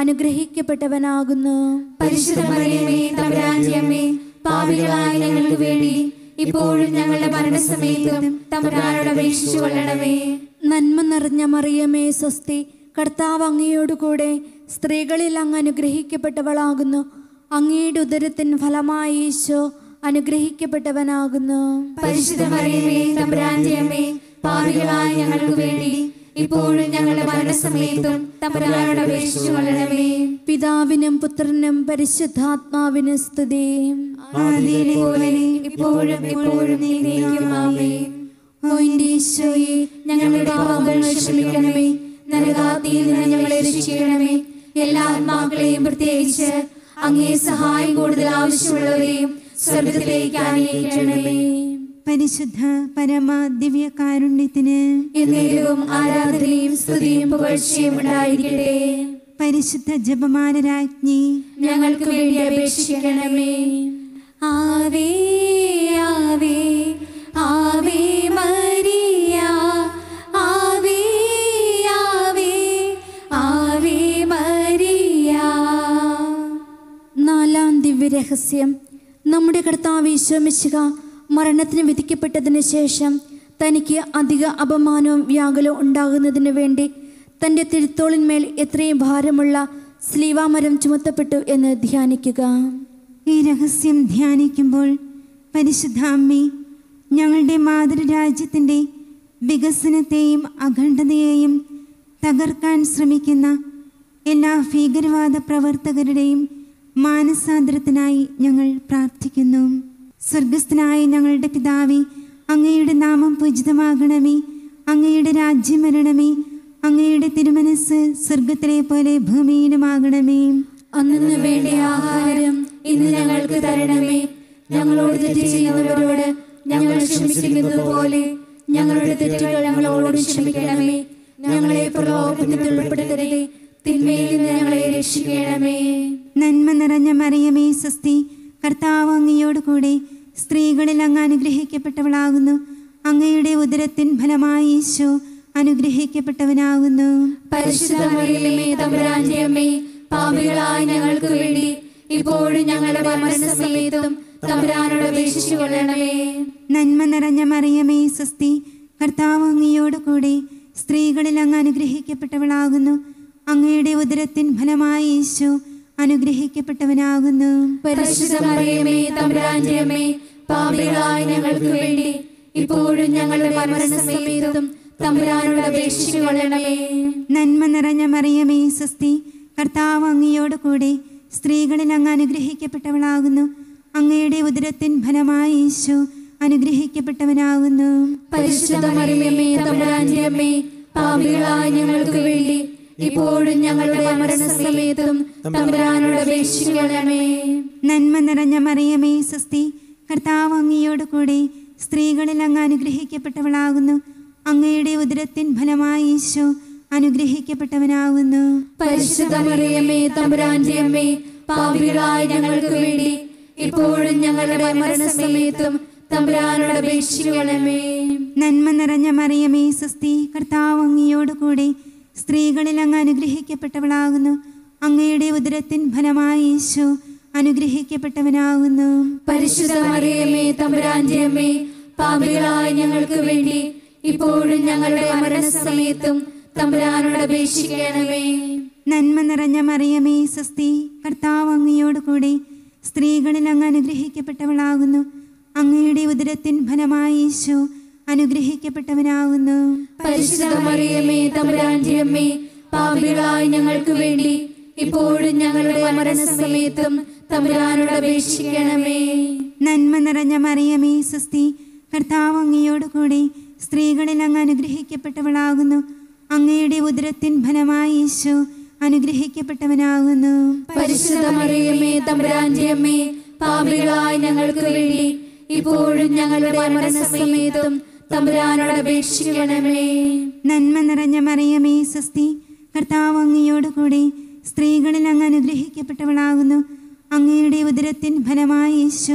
അനുഗ്രഹിക്കപ്പെട്ടവനാകുന്നു പരിശുദ്ധ മറിയമേ തമ്പുരാന്റെ അമ്മേ പാപികളായ ഞങ്ങൾക്ക് വേണ്ടി ഇപ്പോഴും ഞങ്ങളുടെ മരണസമയത്തും തമ്പുരാനോട് അപേക്ഷിച്ചു കൊള്ളണമേ നന്മ നിറഞ്ഞ മറിയമേ സ്വസ്തി കർത്താവ് അങ്ങയോട് കൂടെ സ്ത്രീകളിൽ അങ്ങ് അനുഗ്രഹിക്കപ്പെട്ടവളാകുന്നു അങ്ങയുടെ ഉദരത്തിൻ ഫലമായി ഈശോ അനുഗ്രഹിക്കപ്പെട്ടവനാകുന്നു പരിശുദ്ധ മറിയമേ തമ്പുരാന്റെ അമ്മേ പാപികളായ ഞങ്ങൾക്ക് വേണ്ടി ഇപ്പോഴും ഞങ്ങളുടെ മരണസമയത്തും തമ്പുരാനോട് അപേക്ഷിച്ചു കൊള്ളണമേ പിതാവിനും പുത്രനും പരിശുദ്ധാത്മാവിനും സ്തുതി ആദിയിലെ പോലെ ഇപ്പോഴും എപ്പോഴും നീതിയും ആമേൻ ഓ എൻ്റെ ഈശോയെ ഞങ്ങളുടെ പാപങ്ങൾ ക്ഷമിക്കണമേ നരകാത്തിയിൽ നിന്ന് ഞങ്ങളെ രക്ഷിക്കണമേ എല്ലാ ആത്മാക്കളെയും പ്രത്യേകിച്ച് അങ്ങേ സഹായം കൂടുതൽ ആവശ്യമുള്ളവരെയും സ്വർഗത്തിലേക്ക് ആനയിക്കണമേ പരിശുദ്ധ പരമ ദിവ്യ കാരുണ്യത്തിന് എന്നേരവും ആരാധനയും സ്തുതിയും പുകഴ്ചയും ഉണ്ടായിരിക്കട്ടെ പരിശുദ്ധ ജപമാല രാജ്ഞി ഞങ്ങൾക്ക് വേണ്ടി അപേക്ഷിക്കണമേ ആവേ ആവേ ആവേ മരിയ ആവേ ആവേ ആവേ മരിയ നാലാം ദിവ്യരഹസ്യം നമ്മുടെ കർത്താവ് ഈശോമിശിക മരണത്തിന് വിധിക്കപ്പെട്ടതിന് ശേഷം തനിക്ക് അധിക അപമാനവും വ്യാകുലവും ഉണ്ടാകുന്നതിന് വേണ്ടി തൻ്റെ തിരുത്തോളിന്മേൽ എത്രയും ഭാരമുള്ള സ്ലീവാമരം ചുമത്തപ്പെട്ടു എന്ന് ധ്യാനിക്കുക ഈ രഹസ്യം ധ്യാനിക്കുമ്പോൾ പരിശുദ്ധ അമ്മേ ഞങ്ങളുടെ മാതൃരാജ്യത്തിൻ്റെ വികസനത്തെയും അഖണ്ഡതയെയും തകർക്കാൻ ശ്രമിക്കുന്ന എല്ലാ ഭീകരവാദ പ്രവർത്തകരുടെയും മാനസാന്തരത്തിനായി ഞങ്ങൾ പ്രാർത്ഥിക്കുന്നു സ്വർഗസ്ഥനായ ഞങ്ങളുടെ പിതാവേ അങ്ങയുടെ നാമം പൂജിതമാകണമേ അങ്ങയുടെ രാജ്യം വരണമേ അങ്ങയുടെ തിരുമനസ് സ്വർഗത്തിലെ പോലെ ഭൂമിയിലുമാകണമേ അന്നു വേണ്ട ആഹാരം ഇന്ന് ഞങ്ങൾക്ക് തരണമേ ഞങ്ങളോട് തെറ്റ് ചെയ്യുന്നവരോട് ഞങ്ങൾ ക്ഷമിച്ചിരിക്കുന്നത് പോലെ ഞങ്ങളുടെ തെറ്റുകൾ ഞങ്ങളോട് ക്ഷമിക്കണമേ ഞങ്ങളെ പ്രലോഭനത്തിൽ ഉൾപ്പെടുത്തരുതേ തിന്മയിൽ നിന്ന് ഞങ്ങളെ രക്ഷിക്കണമേ നന്മ നിറഞ്ഞ മറിയമേ സ്വസ്തി കർത്താവ് അങ്ങയോട് കൂടെ സ്ത്രീകളിൽ അങ്ങ് അനുഗ്രഹിക്കപ്പെട്ടവളാകുന്നു അങ്ങയുടെ ഉദരത്തിൻ ഫലമായി ഈശോ അനുഗ്രഹിക്കപ്പെട്ടവനാകുന്നു പരിശുദ്ധ മറിയമേ തമ്പുരാന്റെ അമ്മേ പാപികളായ ഞങ്ങൾക്ക് വേണ്ടി ഇപ്പോഴും ഞങ്ങളുടെ മരണസമയത്തും തമ്പുരാനോട് അപേക്ഷിച്ചു കൊള്ളണമേ നന്മ നിറഞ്ഞ മറിയമേ സ്വസ്തി കർത്താവ് അങ്ങയോട് കൂടെ സ്ത്രീകളിൽ അങ്ങ് അനുഗ്രഹിക്കപ്പെട്ടവളാകുന്നു അങ്ങയുടെ ഉദരത്തിൻ ഫലമായി യേശു അനുഗ്രഹിക്കപ്പെട്ടവനാകുന്നു പരിശുദ്ധ മറിയമേ തമ്പുരാന്റെ അമ്മേ പാപികളായ ഞങ്ങൾക്ക് വേണ്ടി ഇപ്പോഴും ഞങ്ങളുടെ മരണസമയത്തും തമ്പുരാനോട് അപേക്ഷിച്ചു കൊള്ളണമേ നന്മ നിറഞ്ഞ മറിയമേ സ്വസ്തി കർത്താവ് അങ്ങയോട് കൂടെ സ്ത്രീകളിൽ അങ്ങ് അനുഗ്രഹിക്കപ്പെട്ടവളാകുന്നു അങ്ങയുടെ ഉദരത്തിൻ ഫലമായി യേശു അനുഗ്രഹിക്കപ്പെട്ടവനാകുന്നു പരിശുദ്ധ മറിയമേ തമ്പുരാന്റെ അമ്മേ പാപികളായ ഞങ്ങൾക്ക് വേണ്ടി ഇപ്പോഴും ഞങ്ങളുടെ മരണസമയത്തും തമ്പുരാനോട് അപേക്ഷിച്ചു കൊള്ളണമേ നന്മ നിറഞ്ഞ മറിയമേ സ്വസ്തി കർത്താവ് അങ്ങയോട് കൂടെ സ്ത്രീകളിൽ അങ്ങ് അനുഗ്രഹിക്കപ്പെട്ടവളാകുന്നു അങ്ങയുടെ ഉദരത്തിൻ ഫലമായി യേശു അനുഗ്രഹിക്കപ്പെട്ടവനാകുന്നു പരിശുദ്ധ മറിയമേ തമ്പുരാന്റെ അമ്മേ പാപികളായ ഞങ്ങൾക്ക് വേണ്ടി ഇപ്പോഴും ഞങ്ങളുടെ മരണസമയത്തും തമ്പുരാനോട് അപേക്ഷിച്ചു കൊള്ളണമേ നന്മ നിറഞ്ഞ മറിയമേ സ്വസ്തി കർത്താവ് അങ്ങയോട് കൂടെ സ്ത്രീകളിൽ അങ്ങ് അനുഗ്രഹിക്കപ്പെട്ടവളാകുന്നു അങ്ങയുടെ ഉദരത്തിൻ ഫലമായി യേശു അനുഗ്രഹിക്കപ്പെട്ടവനാകുന്നു പരിശുദ്ധ മറിയമേ തമ്പുരാന്റെ അമ്മേ പാപികളായ ഞങ്ങൾക്ക് വേണ്ടി ഇപ്പോഴും ഞങ്ങളുടെ മരണസമയത്തും തമ്പുരാനോട് അപേക്ഷിക്കണമേ നന്മ നിറഞ്ഞ മറിയമേ സ്വസ്തി കർത്താവ് അങ്ങയോട് കൂടെ സ്ത്രീകളിൽ അങ്ങ് അനുഗ്രഹിക്കപ്പെട്ടവളാകുന്നു അങ്ങയുടെ ഉദരത്തിൻ ഫലമായി യേശു അനുഗ്രഹിക്കപ്പെട്ടവനാകുന്നു പരിശുദ്ധ മറിയമേ തമ്പുരാന്റെ അമ്മേ പാപികളായ ഞങ്ങൾക്ക് വേണ്ടി ഇപ്പോഴും ഞങ്ങളുടെ മരണസമയത്തും തമ്പുരാനോട് അപേക്ഷിക്കണമേ നന്മ നിറഞ്ഞ മറിയമേ സ്വസ്തി കർത്താവ് അങ്ങയോട് കൂടെ സ്ത്രീകളിൽ അങ്ങ് അനുഗ്രഹിക്കപ്പെട്ടവളാകുന്നു അങ്ങയുടെ ഉദരത്തിൻ ഫലമായി യേശു അനുഗ്രഹിക്കപ്പെട്ടവനാകുന്നു പരിശുദ്ധ മറിയമേ തമ്പുരാന്റെ അമ്മേ പാപികളായ ഞങ്ങൾക്ക് വേണ്ടി ഇപ്പോഴും ഞങ്ങളുടെ മരണസമയത്തും തമ്പുരാനോട് അപേക്ഷിക്കണമേ നന്മ നിറഞ്ഞ മറിയമേ സ്വസ്തി കർത്താവ് അങ്ങയോട് കൂടെ സ്ത്രീകളിൽ അങ്ങ് അനുഗ്രഹിക്കപ്പെട്ടവളാകുന്നു അങ്ങയുടെ ഉദരത്തിൻ ഫലമായി യേശു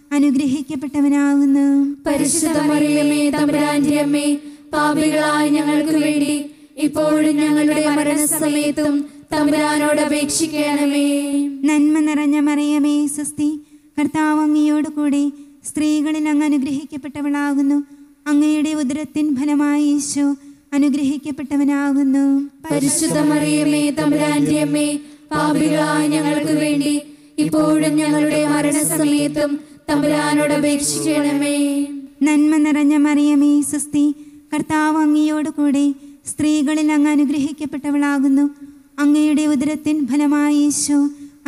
അനുഗ്രഹിക്കപ്പെട്ടവനാകുന്നു പരിശുദ്ധ മറിയമേ തമ്പുരാന്റെ അമ്മേ പാപികളായ ഞങ്ങൾക്ക് വേണ്ടി ഇപ്പോഴും ഞങ്ങളുടെ മരണസമയത്തും തമ്പുരാനോട് അപേക്ഷിക്കണമേ നന്മ നിറഞ്ഞ മറിയമേ സ്വസ്തി കർത്താവ് അങ്ങയോട് കൂടെ സ്ത്രീകളിൽ അങ്ങ് അനുഗ്രഹിക്കപ്പെട്ടവളാകുന്നു അങ്ങയുടെ ഉദരത്തിൻ ഫലമായി യേശു അനുഗ്രഹിക്കപ്പെട്ടവനാകുന്നു പരിശുദ്ധ മറിയമേ തമ്പുരാന്റെ അമ്മേ പാപികളായ ഞങ്ങൾക്ക് വേണ്ടി ഇപ്പോഴും ഞങ്ങളുടെ മരണസമയത്തും തമ്പുരാനോട് അപേക്ഷിക്കണമേ നന്മ നിറഞ്ഞ മറിയമേ സ്വസ്തി കർത്താവ് അങ്ങയോട് കൂടെ സ്ത്രീകളിൽ അങ്ങ് അനുഗ്രഹിക്കപ്പെട്ടവളാകുന്നു അങ്ങയുടെ ഉദരത്തിൻ ഫലമായി യേശു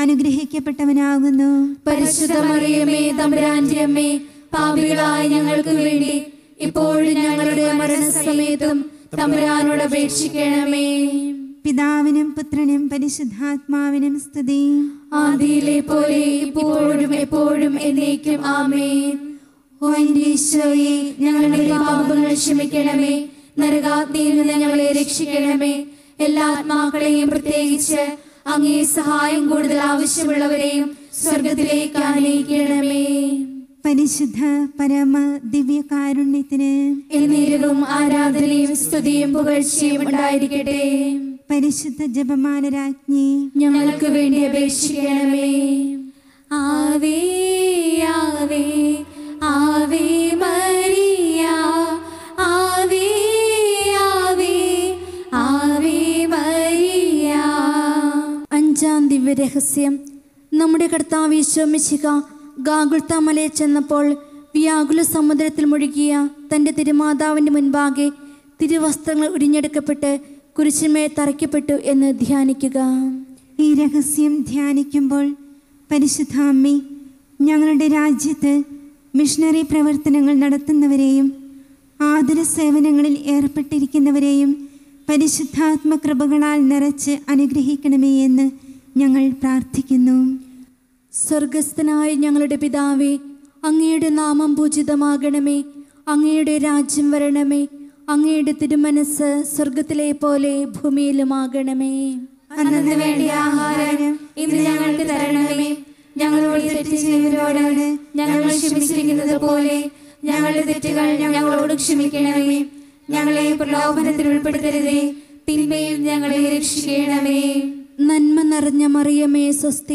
അനുഗ്രഹിക്കപ്പെട്ടവനാകുന്നു പരിശുദ്ധ മറിയമേ തമ്പുരാന്റെ അമ്മേ പാപികളായ ഞങ്ങൾക്ക് വേണ്ടി ഇപ്പോഴും ഞങ്ങളുടെ മരണസമയത്തും തമ്പുരാനോട് അപേക്ഷിക്കണമേ പിതാവിനും പുത്രനും പരിശുദ്ധാത്മാവിനും സ്തുതി ആദിയിലെ പോലെ ഇപ്പോഴും എപ്പോഴും എന്നേക്കും ആമേൻ ഓ എന്റെ ഈശോയെ ഞങ്ങളുടെ പാപങ്ങൾ ക്ഷമിക്കണമേ നരകാഗ്നിയിൽ നിന്ന് ഞങ്ങളെ രക്ഷിക്കണമേ എല്ലാ ആത്മാക്കളെയും പ്രത്യേകിച്ച് അങ്ങേ സഹായം കൂടുതൽ ആവശ്യമുള്ളവരെയും സ്വർഗത്തിലേക്ക് ആനയിക്കണമേ പരിശുദ്ധ പരമ ദിവ്യകാരുണ്യത്തിന് എന്നേരവും ആരാധനയും സ്തുതിയും പുകഴ്ചയും ഉണ്ടായിരിക്കട്ടെ പരിശുദ്ധ ജപമാല രാജ്ഞി ഞങ്ങൾക്ക് വേണ്ടി അപേക്ഷിക്കണമേ ആവേ ആവേ ആവേ മരിയ ആവേ ആവേ ആവേ മരിയ അഞ്ചാം ദിവ്യരഹസ്യം നമ്മുടെ കർത്താവ് ഈശോമിശിക ഗാഗുൽത്ത മലയിൽ ചെന്നപ്പോൾ വ്യാകുല സമുദ്രത്തിൽ മുഴുകിയ തൻ്റെ തിരുമാതാവിൻ്റെ മുൻപാകെ തിരുവസ്ത്രങ്ങൾ ഉരിഞ്ഞെടുക്കപ്പെട്ട് കുരിശിന്മേൽ തറയ്ക്കപ്പെട്ടു എന്ന് ധ്യാനിക്കുക ഈ രഹസ്യം ധ്യാനിക്കുമ്പോൾ പരിശുദ്ധ അമ്മി ഞങ്ങളുടെ രാജ്യത്ത് മിഷണറി പ്രവർത്തനങ്ങൾ നടത്തുന്നവരെയും ആതുര സേവനങ്ങളിൽ ഏർപ്പെട്ടിരിക്കുന്നവരെയും പരിശുദ്ധാത്മകൃപകളാൽ നിറച്ച് അനുഗ്രഹിക്കണമേ എന്ന് ഞങ്ങൾ പ്രാർത്ഥിക്കുന്നു സ്വർഗസ്ഥനായ ഞങ്ങളുടെ പിതാവേ അങ്ങയുടെ നാമം പൂജിതമാകണമേ അങ്ങയുടെ രാജ്യം വരണമേ അങ്ങയുടെ തിരുമനസ് സ്വർഗത്തിലെ പോലെ ഭൂമിയിലുമാകണമേ അന്നു വേണ്ട ആഹാരം ഇന്ന് ഞങ്ങൾക്ക് തരണമേ ഞങ്ങളോട് തെറ്റ് ചെയ്തവരോട് ഞങ്ങൾ ക്ഷമിച്ചിരിക്കുന്നത് പോലെ ഞങ്ങളുടെ തെറ്റുകൾ ഞങ്ങളോട് ക്ഷമിക്കണമേ ഞങ്ങളെ പ്രലോഭനത്തിൽ ഉൾപ്പെടുത്തരുതേ തിന്മയിൽ ഞങ്ങളെ രക്ഷിക്കണമേ നന്മ നിറഞ്ഞ മറിയമേ സ്വസ്തി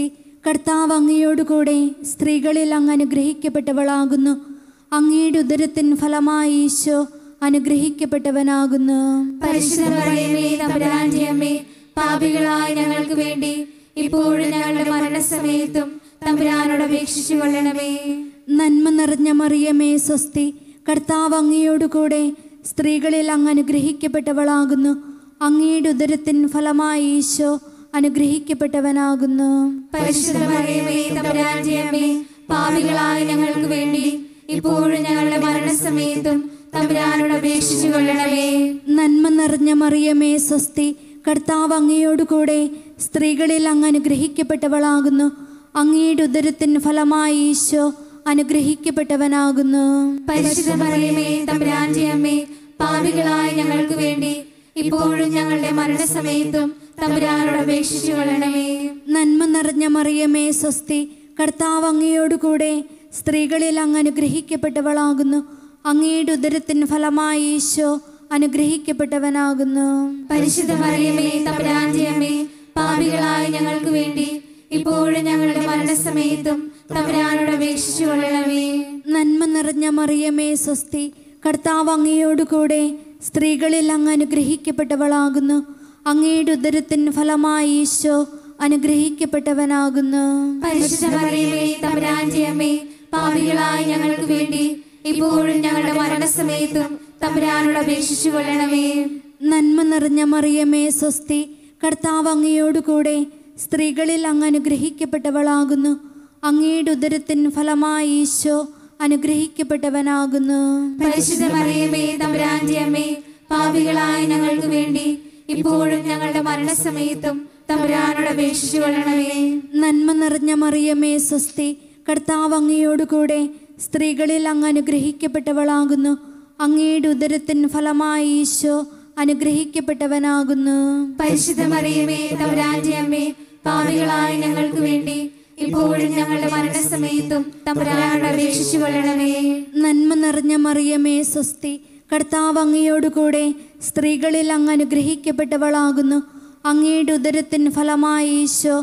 കർത്താവ് അങ്ങയോടുകൂടെ സ്ത്രീകളിൽ അങ്ങ് അനുഗ്രഹിക്കപ്പെട്ടവളാകുന്നു അങ്ങയുടെ ഉദരത്തിൻ ഫലമായി ഈശോ അനുഗ്രഹിക്കപ്പെട്ടവനാകുന്നു പരിശുദ്ധ മറിയമേ തമ്പുരാന്റെ അമ്മേ പാപികളായ ഞങ്ങൾക്ക് വേണ്ടി ഇപ്പോഴും ഞങ്ങളുടെ മരണസമയത്തും തമ്പുരാനോട് അപേക്ഷിച്ചു കൊള്ളണമേ നന്മ നിറഞ്ഞ മറിയമേ സ്വസ്തി കർത്താവ് അങ്ങയോടുകൂടെ സ്ത്രീകളിൽ അങ്ങ് അനുഗ്രഹിക്കപ്പെട്ടവളാകുന്നു അങ്ങയുടെ ഉദരത്തിൻ ഫലമായി ഈശോ അനുഗ്രഹിക്കപ്പെട്ടവനാകുന്നു പരിശുദ്ധ മറിയമേ തമ്പുരാന്റെ അമ്മേ പാപികളായ ഞങ്ങൾക്ക് വേണ്ടി ഇപ്പോഴും ഞങ്ങളുടെ മരണസമയത്തും തമ്പുരാനോട് അപേക്ഷിച്ചു കൊള്ളണമേ നന്മ നിറഞ്ഞ മറിയമേ സ്വസ്തി കർത്താവ് അങ്ങയോടുകൂടെ സ്ത്രീകളിൽ അങ്ങ് അനുഗ്രഹിക്കപ്പെട്ടവളാകുന്നു അങ്ങയുടെ ഉദരത്തിൻ ഫലമായി ഈശോ അനുഗ്രഹിക്കപ്പെട്ടവനാകുന്നു പരിശുദ്ധ മറിയമേ തമ്പുരാന്റെ അമ്മേ പാപികളായ ഞങ്ങൾക്ക് വേണ്ടി ഇപ്പോഴും ഞങ്ങളുടെ മരണസമയത്തും തമ്പുരാനോട് അപേക്ഷിച്ചു കൊള്ളണമേ നന്മ നിറഞ്ഞ മറിയമേ സ്വസ്തി കർത്താവ് അങ്ങയോടുകൂടെ സ്ത്രീകളിൽ അങ്ങ് അനുഗ്രഹിക്കപ്പെട്ടവളാകുന്നു അങ്ങയുടെ ഉദരത്തിൻ ഫലമായി ഈശോ അനുഗ്രഹിക്കപ്പെട്ടവനാകുന്നു പരിശുദ്ധ മറിയമേ തമ്പുരാന്റെ അമ്മേ പാപികളായ ഞങ്ങൾക്ക് വേണ്ടി ഇപ്പോഴും ഞങ്ങളുടെ മരണസമയത്തും തമ്പുരാനോട് അപേക്ഷിച്ചു കൊള്ളണമേ നന്മ നിറഞ്ഞ മറിയമേ സ്വസ്തി കർത്താവ് അങ്ങയോടുകൂടെ സ്ത്രീകളിൽ അങ്ങ് അനുഗ്രഹിക്കപ്പെട്ടവളാകുന്നു അങ്ങയുടെ ഉദരത്തിൻ ഫലമായി ഈശോ അനുഗ്രഹിക്കപ്പെട്ടവനാകുന്നു പരിശുദ്ധ മറിയമേ തമ്പുരാന്റെ അമ്മേ പാപികളായ ഞങ്ങൾക്ക് വേണ്ടി ഇപ്പോഴും ഞങ്ങളുടെ മരണസമയത്തും തമ്പുരാനോട് അപേക്ഷിച്ചു കൊള്ളണമേ നന്മ നിറഞ്ഞ മറിയമേ സ്വസ്തി കർത്താവ് അങ്ങയോടുകൂടെ സ്ത്രീകളിൽ അങ്ങ് അനുഗ്രഹിക്കപ്പെട്ടവളാകുന്നു അങ്ങയുടെ ഉദരത്തിൻ ഫലമായി ഈശോ അനുഗ്രഹിക്കപ്പെട്ടവനാകുന്നു പരിശുദ്ധ മറിയമേ തമ്പുരാന്റെ അമ്മേ പാപികളായ ഞങ്ങൾക്ക് വേണ്ടി ഇപ്പോഴും ഞങ്ങളുടെ മരണസമയത്തും തമ്പുരാനോട് അപേക്ഷിച്ചു കൊള്ളണമേ നന്മ നിറഞ്ഞ മറിയമേ സ്വസ്തി കർത്താവ് അങ്ങയോടുകൂടെ സ്ത്രീകളിൽ അങ്ങ് അനുഗ്രഹിക്കപ്പെട്ടവളാകുന്നു അങ്ങയുടെ ഉദരത്തിൻ ഫലമായി ഈശോ അനുഗ്രഹിക്കപ്പെട്ടവനാകുന്നു പരിശുദ്ധ മറിയമേ തമ്പുരാന്റെ അമ്മേ പാപികളായ ഞങ്ങൾക്ക് വേണ്ടി ഇപ്പോഴും ഞങ്ങളുടെ മരണസമയത്തും തമ്പുരാനോട് അപേക്ഷിച്ചു കൊള്ളണമേ നന്മ നിറഞ്ഞ മറിയമേ സ്വസ്തി കർത്താവ് അങ്ങയോടുകൂടെ സ്ത്രീകളിൽ അങ്ങ് അനുഗ്രഹിക്കപ്പെട്ടവളാകുന്നു അങ്ങയുടെ ഉദരത്തിൻ ഫലമായി ഈശോ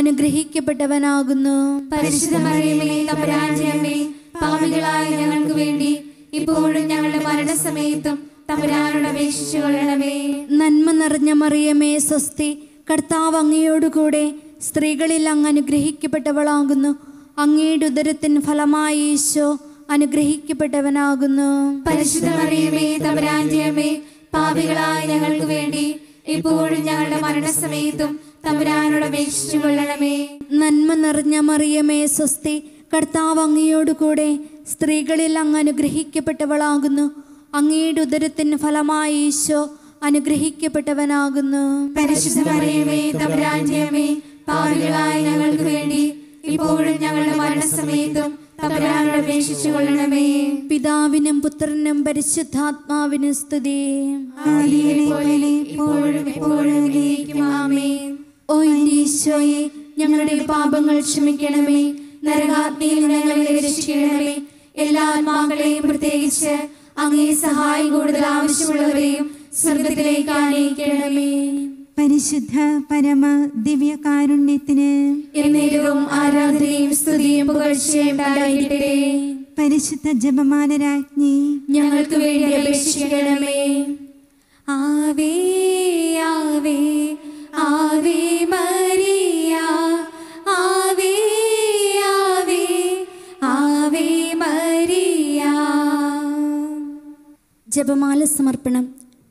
അനുഗ്രഹിക്കപ്പെട്ടവനാകുന്നു പരിശുദ്ധ മറിയമേ തമ്പുരാന്റെ അമ്മേ പാപികളായ ഞങ്ങൾക്ക് വേണ്ടി ഇപ്പോഴും ഞങ്ങളുടെ മരണസമയത്തും തമ്പുരാനോട് അപേക്ഷിച്ചു കൊള്ളണമേ നന്മ നിറഞ്ഞ മറിയമേ സ്വസ്തി കർത്താവ് അങ്ങയോടുകൂടെ സ്ത്രീകളിൽ അങ്ങ് അനുഗ്രഹിക്കപ്പെട്ടവളാകുന്നു അങ്ങയുടെ ഉദരത്തിൻ ഫലമായി ഈശോ അനുഗ്രഹിക്കപ്പെട്ടവനാകുന്നു പരിശുദ്ധ മറിയമേ തമ്പുരാന്റെ അമ്മേ പാപികളായ ഞങ്ങൾക്ക് വേണ്ടി ഇപ്പോഴും ഞങ്ങളുടെ മരണസമയത്തും തമ്പുരാനോട് അപേക്ഷിച്ചു കൊള്ളണമേ നന്മ നിറഞ്ഞ മറിയമേ സ്വസ്തി കർത്താവ് അങ്ങയോടുകൂടെ സ്ത്രീകളിൽ അങ്ങ് അനുഗ്രഹിക്കപ്പെട്ടവളാകുന്നു അങ്ങയുടെ ഉദരത്തിൻ ഫലമായി ഈശോ അനുഗ്രഹിക്കപ്പെട്ടവനാകുന്നു പരിശുദ്ധ മറിയമേ തമ്പുരാന്റെ അമ്മേ പാപികളായ ഞങ്ങൾക്ക് വേണ്ടി ഇപ്പോഴും ഞങ്ങളുടെ മരണസമയത്തും തമ്പുരാനോട് അപേക്ഷിച്ചു കൊള്ളണമേ പിതാവിനും പുത്രനും പരിശുദ്ധാത്മാവിനും സ്തുതി ആദിയിലെ പോലെ ഇപ്പോഴും എപ്പോഴും എന്നേക്കും ആമേൻ ഓ എൻ്റെ ഈശോയെ ഞങ്ങളുടെ പാപങ്ങൾ ക്ഷമിക്കണമേ നരകാഗ്നിയിൽ ഞങ്ങളെ രക്ഷിക്കണമേ എല്ലാ ആത്മാക്കളെയും പ്രത്യേകിച്ച് അങ്ങേ സഹായം കൂടുതൽ ആവശ്യമുള്ളവരെയും സ്വർഗത്തിലേക്ക് ആനയിക്കണമേ പരിശുദ്ധ പരമ ദിവ്യകാരുണ്യത്തിന് എന്നേരവും ആരാധനയും സ്തുതിയും പുകഴ്ചയും ഉണ്ടായിരിക്കട്ടെ പരിശുദ്ധ ജപമാല രാജ്ഞി ഞങ്ങൾക്ക് വേണ്ടി അപേക്ഷിക്കണമേ ആവേ ആവേ ആവേ മരിയ ആവേ ആവേ ആവേ മരിയ ജപമാല സമർപ്പണം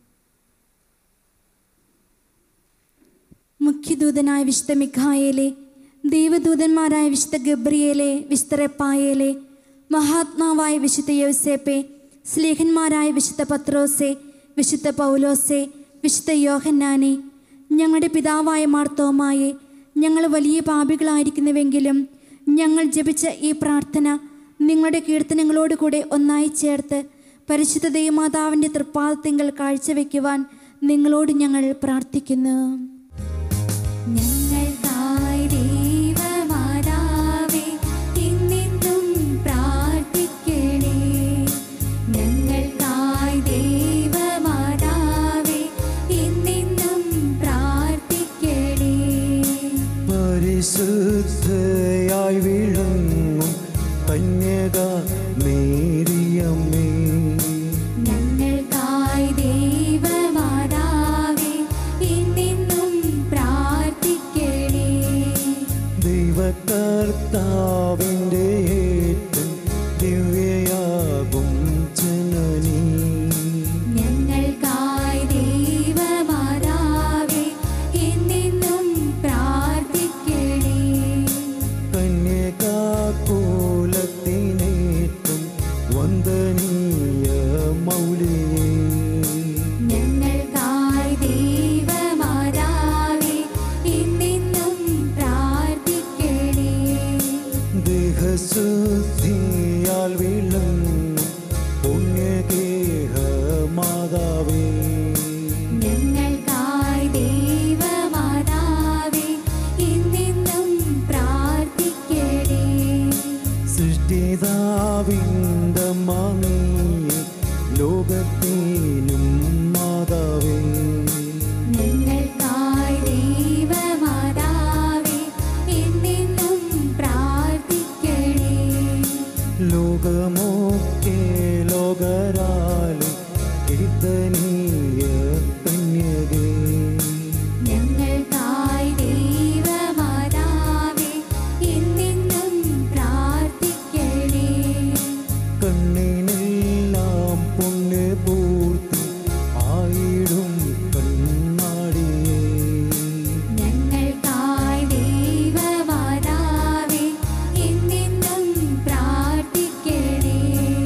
മുഖ്യദൂതനായ വിശുദ്ധ മിഖായേലെ ദൈവദൂതന്മാരായ വിശുദ്ധ ഗബ്രിയേലെ വിശുദ്ധ റെപ്പായേലെ മഹാത്മാവായ വിശുദ്ധ യോസേപ്പെ സ്ലേഹന്മാരായ വിശുദ്ധ പത്രോസെ വിശുദ്ധ പൗലോസെ വിശുദ്ധ യോഹന്നാനെ ഞങ്ങളുടെ പിതാവായ മാർത്തോമായെ ഞങ്ങൾ വലിയ പാപികളായിരിക്കുന്നുവെങ്കിലും ഞങ്ങൾ ജപിച്ച ഈ പ്രാർത്ഥന നിങ്ങളുടെ കീർത്തനങ്ങളോട് കൂടെ ഒന്നായി ചേർത്ത് പരിശുദ്ധ ദൈവമാതാവിൻ്റെ തൃപ്പാദത്തിങ്കൽ കാഴ്ചവെക്കുവാൻ നിങ്ങളോട് ഞങ്ങൾ പ്രാർത്ഥിക്കുന്നു ഞങ്ങൾക്കായി ദൈവമാതാവേ ഇന്നെന്നും പ്രാർത്ഥിക്കണേ ഞങ്ങൾക്കായി ദൈവമാതാവേ ഇന്നെന്നും പ്രാർത്ഥിക്കണേ പരിശുദ്ധ ദേഹശുദ്ധിയാൽ വിളങ്ങും പുണ്യഗേഹ മാതാവേ ഞങ്ങൾക്കായി ദൈവമാതാവേ ഇന്നെന്നും പ്രാർത്ഥിക്കണേ സൃഷ്ടിതാവിൻ്റെ മാങ്ങിയെ ലോകത്തേനും മാതാവേ ഞങ്ങൾക്കായി ദൈവമാതാവേ എന്നെന്നും പ്രാർത്ഥിക്കണേ ലോകമൊക്കെ ലോകരാലെ കീർത്തനീയ കന്യകേ ഞങ്ങൾക്കായി ദൈവമാതാവേ എന്നെന്നും പ്രാർത്ഥിക്കണേ കണ്ണിനെല്ലാം പുണ്യപൂർത്തി ആയിടും കണ്ണാടിയേ ഞങ്ങൾക്കായി ദൈവമാതാവേ എന്നെന്നും പ്രാർത്ഥിക്കണേ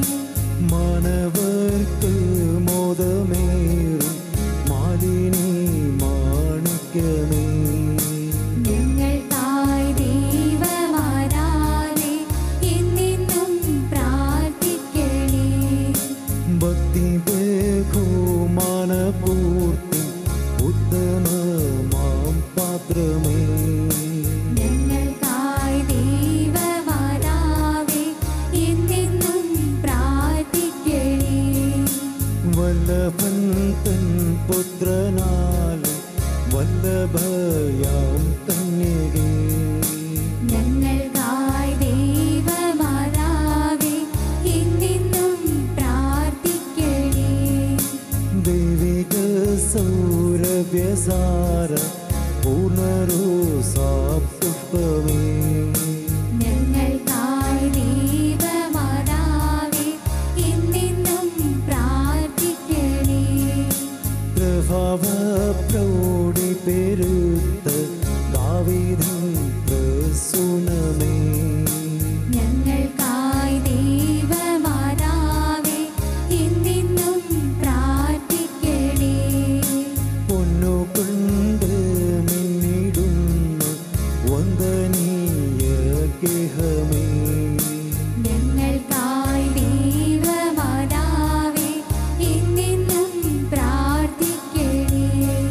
മാനവർക്ക് മോദമേറും മാലിനി മാണിക്യമേ ഞങ്ങൾക്കായി ദൈവമാതാവേ എന്നെന്നും പ്രാർത്ഥിക്കണേ ഭക്തി ബഹുമാനപൂർത്തി ഉത്തമമാം പാത്രമേ ഞങ്ങൾക്കായി ദൈവമാതാവേ എന്നെന്നും പ്രാർത്ഥിക്കണേ വല്ലഭൻ തൻ പുത്രനാൽ വല്ലഭയാം കന്യകേ ഞങ്ങൾക്കായി ദൈവമാതാവേ എന്നെന്നും പ്രാർത്ഥിക്കണേ ദൈവിക സൗരഭ്യസാര പൂർണ്ണരോസാ പുഷ്പമേ ഞങ്ങൾക്കായി ദൈവമാതാവേ എന്നെന്നും പ്രാർത്ഥിക്കണേ പ്രഭാവ പ്രൗഢി പെരുത്ത് ദാവീദിൻ പ്രസൂനമേ ഞങ്ങൾക്കായി ദൈവമാതാവേ എന്നെന്നും പ്രാർത്ഥിക്കണേ പൊന്നുകൊണ്ട് മിന്നിടുന്നു വന്ദനീയ ഗേഹമേ ഞങ്ങൾക്കായി ദൈവമാതാവേ എന്നെന്നും പ്രാർത്ഥിക്കണേ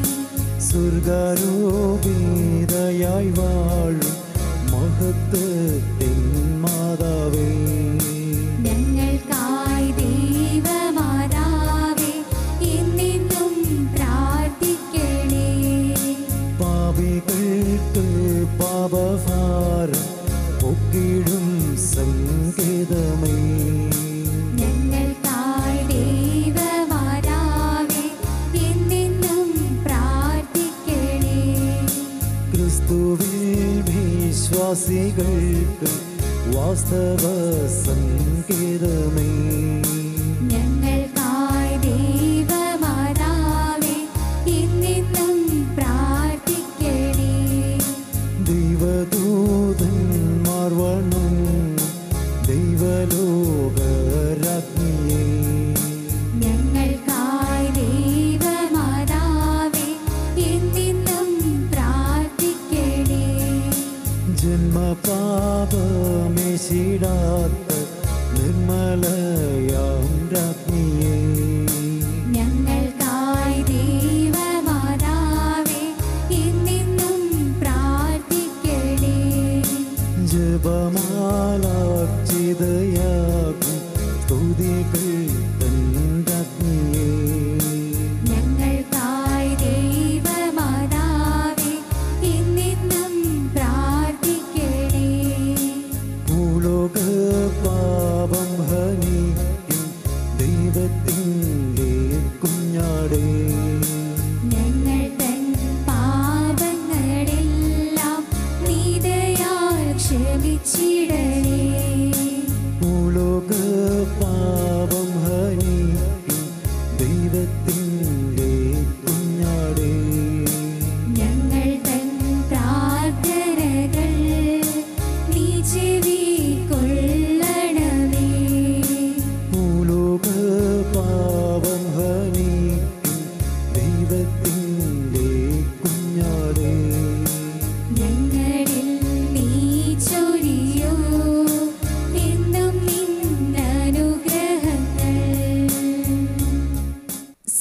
സ്വർഗാരോപീതയായി വാഴും മഹത്വത്തിൻ മാതാവേ ഞങ്ങൾക്കായി ദൈവമാതാവേ എന്നെന്നും പ്രാർത്ഥിക്കണേ പാപികൾക്ക് പാപഭാരം ഒക്കിടും സംഗീതമേ ഞങ്ങൾക്കായി ദൈവമാതാവേ എന്നെന്നും പ്രാർത്ഥിക്കണേ ക്രിസ്തുവിൽ വിശ്വാസികൾക്ക് വാസ്തവ സംഗീതമേ ഞങ്ങൾക്കായി ദൈവമാതാവേ എന്നെന്നും പ്രാർത്ഥിക്കണേ ദൈവദൂതന്മാർ വണും ദൈവലോകരാജ്ഞിയേ ഞങ്ങൾക്കായി ദൈവമാതാവേ എന്നെന്നും പ്രാർത്ഥിക്കണേ ജന്മപാപമേശിടാത്ത നിർമ്മലയാം രാജ്ഞിയേ ഞങ്ങൾക്കായി ദൈവമാതാവേ എന്നെന്നും പ്രാർത്ഥിക്കണേ ജപമാലാർച്ചിതയാകും സ്തുതികൾ തൻ രാജ്ഞിയേ ഞങ്ങൾക്കായി ദൈവമാതാവേ എന്നെന്നും പ്രാർത്ഥിക്കണേ ഭൂലോക പാപം ഹനിക്കും ദൈവത്തിൻ്റെ കുഞ്ഞാടേ ഞങ്ങൾ തൻ പാപങ്ങളെല്ലാം നീതയാൽ ക്ഷമിച്ചിടണേ ഭൂലോക പാപം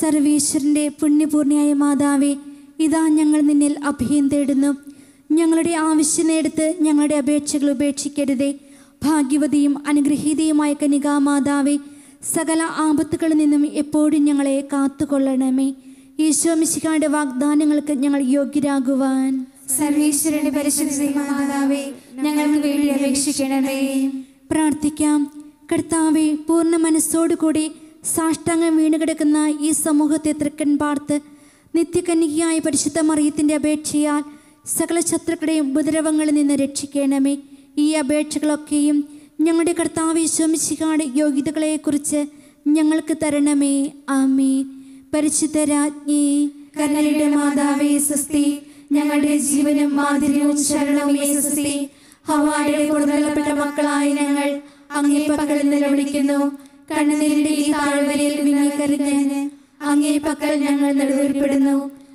സർവീശ്വരൻ്റെ പുണ്യപൂർണിയായ മാതാവേ ഇതാ ഞങ്ങൾ നിന്നിൽ അഭയം തേടുന്നു ഞങ്ങളുടെ ആവശ്യം നേടുത്ത് ഞങ്ങളുടെ അപേക്ഷകൾ ഉപേക്ഷിക്കരുതേ ഭാഗ്യവതിയും അനുഗ്രഹീതയുമായ കനികാമാതാവേ സകല ആപത്തുകളിൽ നിന്നും എപ്പോഴും ഞങ്ങളെ കാത്തുകൊള്ളണമേ ഈശോ മിശിക്കായുടെ വാഗ്ദാനങ്ങൾക്ക് ഞങ്ങൾ യോഗ്യരാകുവാൻ സർവീശ്വരന്റെ പരിശുദ്ധ മാതാവേ ഞങ്ങൾക്ക് വേണ്ടി അപേക്ഷിക്കണമേ പ്രാർത്ഥിക്കാം കർത്താവെ പൂർണ്ണ മനസ്സോടുകൂടി സാഷ്ടാംഗം വീണുകിടക്കുന്ന ഈ സമൂഹത്തെ തൃക്കൻ പാർത്ത് നിത്യകന്യകയായ പരിശുദ്ധ മറിയത്തിൻ്റെ അപേക്ഷയാൽ സകല ശത്രുക്കളുടെയും ഉപദ്രവങ്ങളിൽ നിന്ന് രക്ഷിക്കണമേ ഈ അപേക്ഷകളൊക്കെയും ഞങ്ങളുടെ കർത്താവ് ശോമിശികാട് യോഗ്യതകളെക്കുറിച്ച് ഞങ്ങൾക്ക് തരണമേ ആമേ പരിശുദ്ധ രാജ്ഞി കരുണയുടെ മാതാവേ സ്വസ്തി ഞങ്ങളുടെ ജീവനും മാധുര്യവും ശരണവും സ്വസ്തി ഹവായുടെ കൊടുതലപ്പെട്ട മക്കളായ ഞങ്ങൾ അങ്ങേ പക്കൽ നിലവിളിക്കുന്നു കണ്ണുനീരിന്റെ ഈ താഴ്വരയിൽ വിനീകരിഞ്ഞ് അങ്ങേ പക്കൽ ഞങ്ങൾ നെടുവേർപ്പെടുന്നു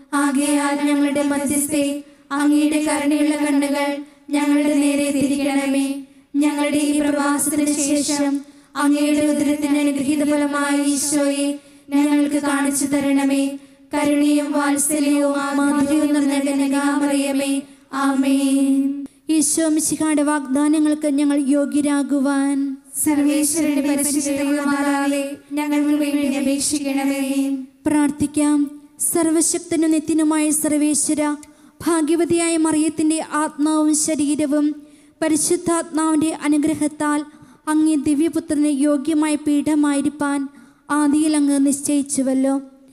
ആകയാൽ ഞങ്ങളുടെ മധ്യസ്ഥെ അങ്ങയുടെ കരുണയുള്ള കണ്ണുകൾ ഞങ്ങളുടെ നേരെ തിരിക്കണമേ ഞങ്ങളുടെ ഈ പ്രവാസത്തിന് ശേഷം അങ്ങയുടെ ഉദരത്തിന് അനുഗ്രഹീത ഫലമായ ഈശോയെ ഞങ്ങൾക്ക് കാണിച്ചു തരണമേ കരുണയും വാത്സല്യവും മാധുര്യവും നിറഞ്ഞ കന്യകാമറിയമേ ആമേൻ ഈശോ മിശിഹായുടെ വാഗ്ദാനങ്ങൾക്ക് ഞങ്ങൾ യോഗ്യരാകുവാൻ സർവേശ്വരന്റെ പരിശുദ്ധ മാതാവേ ഞങ്ങൾക്ക് വേണ്ടി അപേക്ഷിക്കണമേ പ്രാർത്ഥിക്കാം സർവശക്തനും നിത്യനുമായ സർവേശ്വര ഭാഗ്യവതിയായ മറിയത്തിൻ്റെ ആത്മാവും ശരീരവും പരിശുദ്ധാത്മാവിൻ്റെ അനുഗ്രഹത്താൽ അങ്ങേ ദിവ്യപുത്രന് യോഗ്യമായ പീഠമായിരിക്കാൻ ആദിയിൽ അങ്ങ് നിശ്ചയിച്ചുവല്ലോ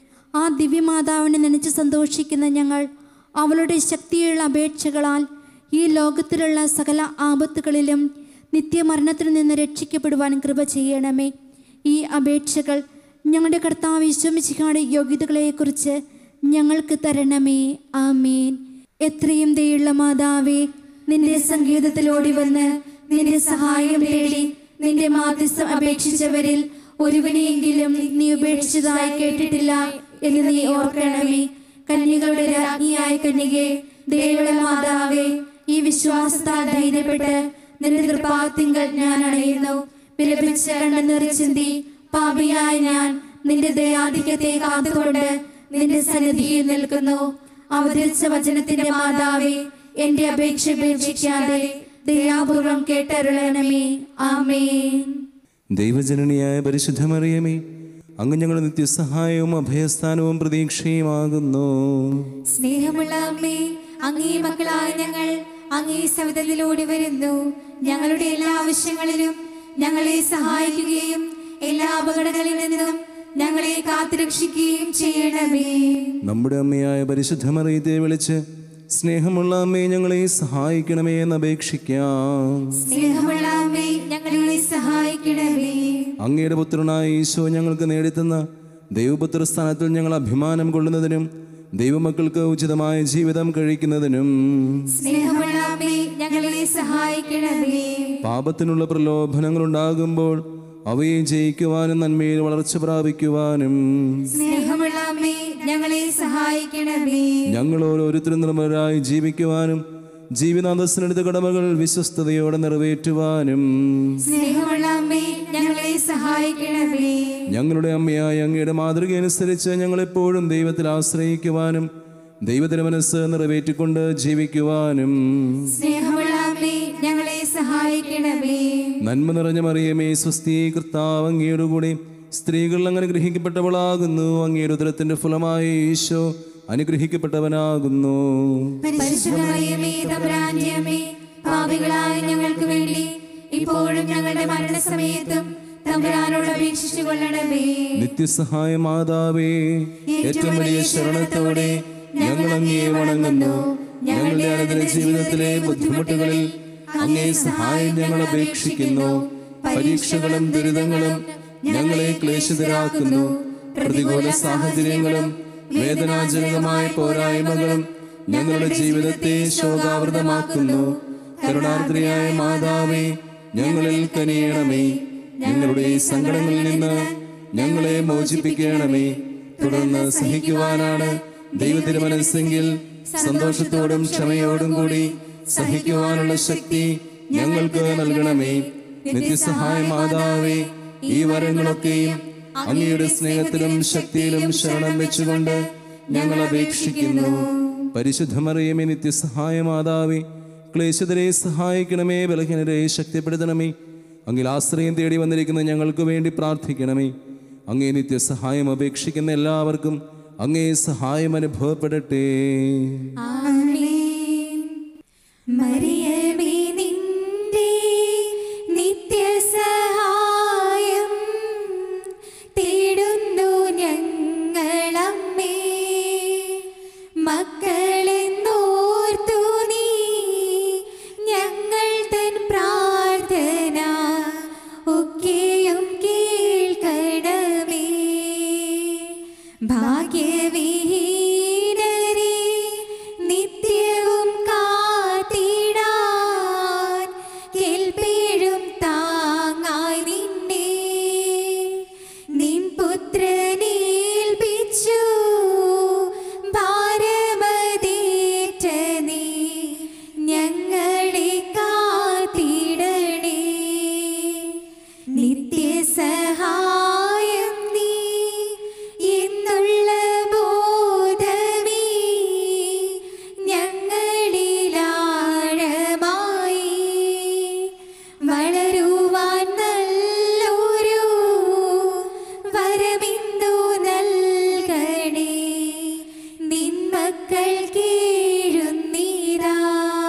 ആ ദിവ്യമാതാവിനെ നനച്ച് സന്തോഷിക്കുന്ന ഞങ്ങൾ അവളുടെ ശക്തിയുള്ള അപേക്ഷകളാൽ ഈ ലോകത്തിലുള്ള സകല ആപത്തുകളിലും നിത്യമരണത്തിൽ നിന്ന് രക്ഷിക്കപ്പെടുവാൻ കൃപ ചെയ്യണമേ ഈ അപേക്ഷകൾ ഞങ്ങളുടെ കർത്താവ് വിശ്വമിച്ചിക്കാട് യോഗ്യതകളെക്കുറിച്ച് ഞങ്ങൾക്ക് തരണമേ ആമേൻ എത്രയും ദയുള്ള മാതാവേ നിന്റെ സംഗീതത്തിൽ ഓടി വന്ന് നിന്റെ സഹായം തേടി നിന്റെ മാധ്യസ്ഥം അപേക്ഷിച്ചവരിൽ ഒരുവനെയെങ്കിലും നീ ഉപേക്ഷിച്ചതായി കേട്ടിട്ടില്ല എന്ന് നീ ഓർക്കണമേ കന്യകളുടെ രാജ്ഞിയായ കന്യകെ ദൈവള മാതാവേ ഈ വിശ്വാസത്താൽ ധൈര്യപ്പെട്ട് നിന്റെ തൃപ്പാത്തിങ്കൽ ഞാൻ അണയുന്നു വിലപിച്ച കണ്ണുനീർ ചിന്തി പാപിയായ ഞാൻ നിന്റെ ദയാധിക്യത്തെ കാത്തുകൊണ്ട് നിന്റെ സന്നിധിയിൽ നിൽക്കുന്നു അവതരിച്ച വചനത്തിന്റെ മാതാവേ എന്റെ അപേക്ഷ ഉപേക്ഷിക്കാതെ ദയാപൂർവം കേട്ടരുളണമേ ആമേൻ ദൈവജനനിയായ പരിശുദ്ധ മറിയമേ അങ്ങ് ഞങ്ങളുടെ നിത്യസഹായവും അഭയസ്ഥാനവും പ്രതീക്ഷയുമാകുന്നു സ്നേഹമുള്ള അമ്മേ അങ്ങേ മക്കളായ ഞങ്ങൾ അങ്ങേ സവിധത്തിലൂടെ വരുന്നു ഞങ്ങളുടെ എല്ലാ ആവശ്യങ്ങളിലും ഞങ്ങളെ സഹായിക്കുകയും എല്ലാ അപകടങ്ങളിൽ നിന്നും ഞങ്ങളെ കാത്തുരക്ഷിക്കുകയും ചെയ്യണമേ നമ്മുടെ അമ്മയായ പരിശുദ്ധ മറിയത്തെ വിളിച്ച് സ്നേഹമുള്ള അമ്മയെ ഞങ്ങളെ സഹായിക്കണമേ എന്ന് അപേക്ഷിക്കാം സ്നേഹമുള്ള അമ്മേ ഞങ്ങളെ സഹായിക്കണമേ അങ്ങയുടെ പുത്രനായ ഈശോ ഞങ്ങൾക്ക് നേടിത്തന്ന ദൈവപുത്ര സ്ഥാനത്തിൽ ഞങ്ങൾ അഭിമാനം കൊള്ളുന്നതിനും ദൈവമക്കൾക്ക് ഉചിതമായ ജീവിതം കഴിക്കുന്നതിനും സ്നേഹമുള്ള അമ്മേ ഞങ്ങളെ സഹായിക്കണമേ പാപത്തിനുള്ള പ്രലോഭനങ്ങൾ ഉണ്ടാകുമ്പോൾ അവയെ ജയിക്കുവാനും നന്മയിൽ വളർച്ച പ്രാപിക്കുവാനും സ്നേഹമുള്ള അമ്മേ ഞങ്ങളെ സഹായിക്കണമേ ഞങ്ങൾ ഓരോരുത്തരും നിർമ്മലരായി ജീവിക്കുവാനും ജീവിതാന്തസ്സിനെടുത്ത കടമകൾ വിശ്വസ്തയോടെ നിറവേറ്റുവാനും സ്നേഹമുള്ള അമ്മേ ഞങ്ങളെ സഹായിക്കണമേ ഞങ്ങളുടെ അമ്മയായ അങ്ങയുടെ മാതൃക അനുസരിച്ച് ഞങ്ങളെപ്പോഴും ദൈവത്തിൽ ആശ്രയിക്കുവാനും ദൈവത്തിന് മനസ്സ് നിറവേറ്റിക്കൊണ്ട് ജീവിക്കുവാനും സ്നേഹമുള്ള അമ്മേ ഞങ്ങളെ സഹായിക്കണമേ നന്മ നിറഞ്ഞ മറിയമേ സ്വസ്തി കർത്താവ് അങ്ങയുടെ കൂടെ സ്ത്രീകൾ അങ്ങനെ ഗ്രഹിക്കപ്പെട്ടവളാകുന്നു അങ്ങയുടെ ഉദരത്തിന്റെ ഫലമായ ഈശോ അനുഗ്രഹിക്കപ്പെട്ടവനാകുന്നു പരിശുദ്ധമറിയമേ തമ്പുരാന്റെ അമ്മേ പാപികളായ ഞങ്ങൾക്ക് വേണ്ടി ഇപ്പോഴും ഞങ്ങളുടെ മരണസമയത്തും തമ്പുരാനോട് അപേക്ഷിച്ചു കൊള്ളണമേ നിത്യസഹായ മാതാവേ ഏറ്റവും വലിയ ശരണത്തോടെ ഞങ്ങൾ അങ്ങേ വണങ്ങുന്നു ഞങ്ങളുടെ അനുദിന ജീവിതത്തിലെ ബുദ്ധിമുട്ടുകളിൽ അങ്ങേ സഹായം ഞങ്ങൾ അപേക്ഷിക്കുന്നു പരീക്ഷകളും ദുരിതങ്ങളും ഞങ്ങളെ ക്ലേശിതരാക്കുന്നു പ്രതികൂല സാഹചര്യങ്ങളും വേദനാജനകമായ പോരായ്മകളും ഞങ്ങളുടെ ജീവിതത്തെ ശോകാവൃതമാക്കുന്നു കരുണാർദ്രയായ മാതാവേ ഞങ്ങളിൽ കനിയണമേ ഞങ്ങളുടെ സങ്കടങ്ങളിൽ നിന്ന് ഞങ്ങളെ മോചിപ്പിക്കണമേ തുടർന്ന് സഹിക്കുവാനാണ് ദൈവത്തിന് മനസ്സെങ്കിൽ സന്തോഷത്തോടും ക്ഷമയോടും കൂടി സഹിക്കുവാനുള്ള ശക്തി ഞങ്ങൾക്ക് നൽകണമേ നിത്യസഹായ മാതാവേ ഈ വരങ്ങളൊക്കെയും അങ്ങയുടെ സ്നേഹത്തിലും ശക്തിയിലും ശരണം വെച്ചുകൊണ്ട് ഞങ്ങൾ അപേക്ഷിക്കുന്നു പരിശുദ്ധമറിയമേ നിത്യസഹായമാതാവേ ക്ലേശതരെ സഹായിക്കണമേ ബലഹീനരെ ശക്തിപ്പെടുത്തണമേ അങ്ങിൽ ആശ്രയം തേടി വന്നിരിക്കുന്ന ഞങ്ങൾക്ക് വേണ്ടി പ്രാർത്ഥിക്കണമേ അങ്ങേ നിത്യസഹായം അപേക്ഷിക്കുന്ന എല്ലാവർക്കും അങ്ങേ സഹായം അനുഭവപ്പെടട്ടെ ആമേൻ മറിയമേ നിന്റെ നിത്യസഹായം തേടുന്നു ഞങ്ങളമ്മേ മക്കളെന്നോർത്തു നീ ഞങ്ങൾ തൻ പ്രാർത്ഥന ഒക്കെയും കേൾക്കണമേ ഭാഗ്യവിഹീനരെ നിത്യവും കാത്തിടാൻ കേൾപ്പേഴും താങ്ങായി നിന്നെ നിൻ പുത്രനേൽപ്പിച്ചു ഭാരമതേറ്റ നീ ഞങ്ങളെ കാത്തിടണേ നിത്യസഹായം നീ എന്നുള്ള ബോധമേ ഞങ്ങളിലാഴമായി വളരുവാൻ നല്ലൊരു വരമിന്ദു നൽകണേ നിൻ മക്കൾ കേഴുന്നീരാ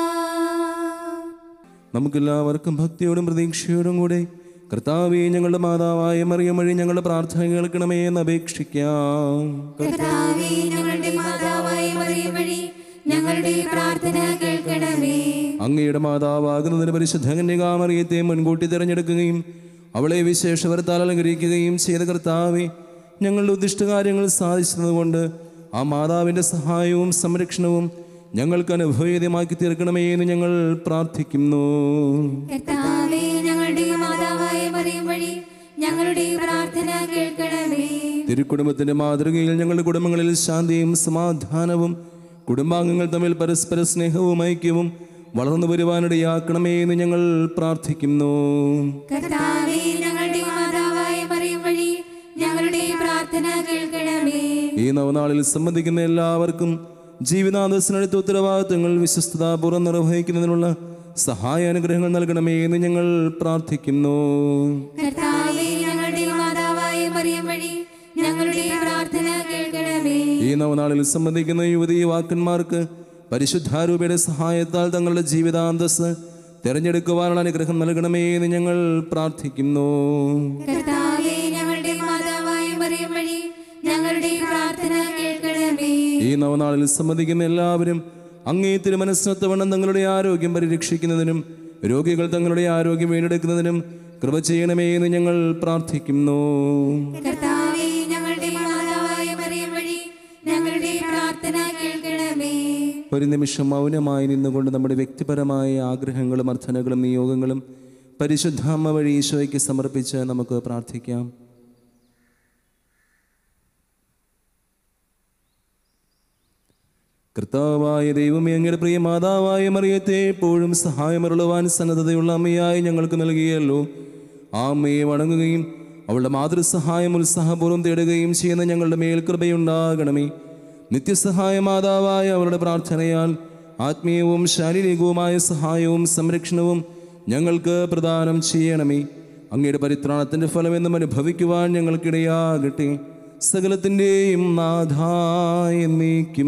നമുക്കെല്ലാവർക്കും ഭക്തിയോടും പ്രതീക്ഷയോടും കൂടെ കർത്താവെ ഞങ്ങളുടെ മാതാവായ മറിയം വഴി ഞങ്ങളുടെ പ്രാർത്ഥന കേൾക്കണമേ എന്ന് അപേക്ഷിക്കാം കർത്താവേ ഞങ്ങളുടെ മാതാവായ മറിയം വഴി ഞങ്ങളുടെ പ്രാർത്ഥന കേൾക്കണമേ അങ്ങയുടെ മാതാവാകുന്നതിന് പരിശുദ്ധ കന്യകാമറിയത്തെ മുൻകൂട്ടി തിരഞ്ഞെടുക്കുകയും അവളെ വിശേഷവരത്താൽ അലങ്കരിക്കുകയും ചെയ്ത കർത്താവെ ഞങ്ങളുടെ ഉദ്ദിഷ്ട കാര്യങ്ങൾ സാധിച്ചതുകൊണ്ട് ആ മാതാവിൻ്റെ സഹായവും സംരക്ഷണവും ഞങ്ങൾക്ക് അനുഭവേദ്യമാക്കി തീർക്കണമേ എന്ന് ഞങ്ങൾ പ്രാർത്ഥിക്കുന്നു കർത്താവേ ഞങ്ങളുടെ മാതാവായ മറിയം വഴി ഞങ്ങളുടെ പ്രാർത്ഥന കേൾക്കണമേ തിരുക്കുടുംബത്തിന്റെ മാതൃകയിൽ ഞങ്ങളുടെ കുടുംബങ്ങളിൽ ശാന്തിയും സമാധാനവും കുടുംബാംഗങ്ങൾ തമ്മിൽ പരസ്പര സ്നേഹവും ഐക്യവും വളർന്നു വരുവാനിടയാക്കണമേ എന്ന് ഞങ്ങൾ പ്രാർത്ഥിക്കുന്നു കർത്താവേ ഞങ്ങളുടെ മാതാവായ മറിയം വഴി ഞങ്ങളുടെ പ്രാർത്ഥന കേൾക്കണമേ ഈ നവനാളിൽ സംബന്ധിക്കുന്ന എല്ലാവർക്കും ജീവിതാന്തസ്സിനടുത്ത ഉത്തരവാദിത്തങ്ങൾ വിശ്വസ്തതാപൂർവ്വം നിർവഹിക്കുന്നതിനുള്ള സഹായ അനുഗ്രഹങ്ങൾ നൽകണമേ എന്ന് ഞങ്ങൾ പ്രാർത്ഥിക്കുന്നു കർത്താവേ ഞങ്ങളുടെ മാതാവായ മറിയം വഴി ഞങ്ങളുടെ പ്രാർത്ഥന കേൾക്കണമേ ഈ നവനാളിൽ സംബന്ധിക്കുന്ന യുവതി യുവാക്കന്മാർക്ക് പരിശുദ്ധാരൂപയുടെ സഹായത്താൽ തങ്ങളുടെ ജീവിതാന്തസ് തിരഞ്ഞെടുക്കുവാനുള്ള അനുഗ്രഹം നൽകണമേ എന്ന് ഞങ്ങൾ പ്രാർത്ഥിക്കുന്നു കർത്താവേ ഞങ്ങളുടെ മാതാവായ മറിയം വഴി ഞങ്ങളുടെ പ്രാർത്ഥന കേൾക്കണമേ ഈ നവനാളിൽ സംബന്ധിക്കുന്ന എല്ലാവരും അങ്ങേ തിരുമനസ്സത്തവണ്ണം തങ്ങളുടെ ആരോഗ്യം പരിരക്ഷിക്കുന്നതിനും രോഗികൾ തങ്ങളുടെ ആരോഗ്യം വീണ്ടെടുക്കുന്നതിനും കൃപ ചെയ്യണമേ എന്ന് ഞങ്ങൾ പ്രാർത്ഥിക്കുന്നു കർത്താവേ ഞങ്ങളുടെ മാതാവായ മറിയം വഴി ഞങ്ങളുടെ പ്രാർത്ഥന കേൾക്കണമേ ഒരു നിമിഷം മൗനമായി നിന്നുകൊണ്ട് നമ്മുടെ വ്യക്തിപരമായ ആഗ്രഹങ്ങളും അർത്ഥനകളും നിയോഗങ്ങളും പരിശുദ്ധ അമ്മ വഴി ഈശോയ്ക്ക് സമർപ്പിച്ച് നമുക്ക് പ്രാർത്ഥിക്കാം കർത്താവായ ദൈവമേ അങ്ങയുടെ പ്രിയ മാതാവായ മറിയത്തെ എപ്പോഴും സഹായമരുളുവാൻ സന്നദ്ധതയുള്ള അമ്മയായി ഞങ്ങൾക്ക് നൽകിയല്ലോ ആ അമ്മയെ വണങ്ങുകയും അവളുടെ മാതൃസഹായം ഉത്സാഹപൂർവ്വം തേടുകയും ചെയ്യുന്ന ഞങ്ങളുടെ മേൽ കൃപയുണ്ടാകണമേ നിത്യസഹായ മാതാവായ അവരുടെ പ്രാർത്ഥനയാൽ ആത്മീയവും ശാരീരികവുമായ സഹായവും സംരക്ഷണവും ഞങ്ങൾക്ക് പ്രദാനം ചെയ്യണമേ അങ്ങയുടെ പരിത്രാണത്തിന്റെ ഫലമെന്നും അനുഭവിക്കുവാൻ ഞങ്ങൾക്കിടയാകട്ടെ സകലത്തിൻ്റെയും നാഥായ നീക്കും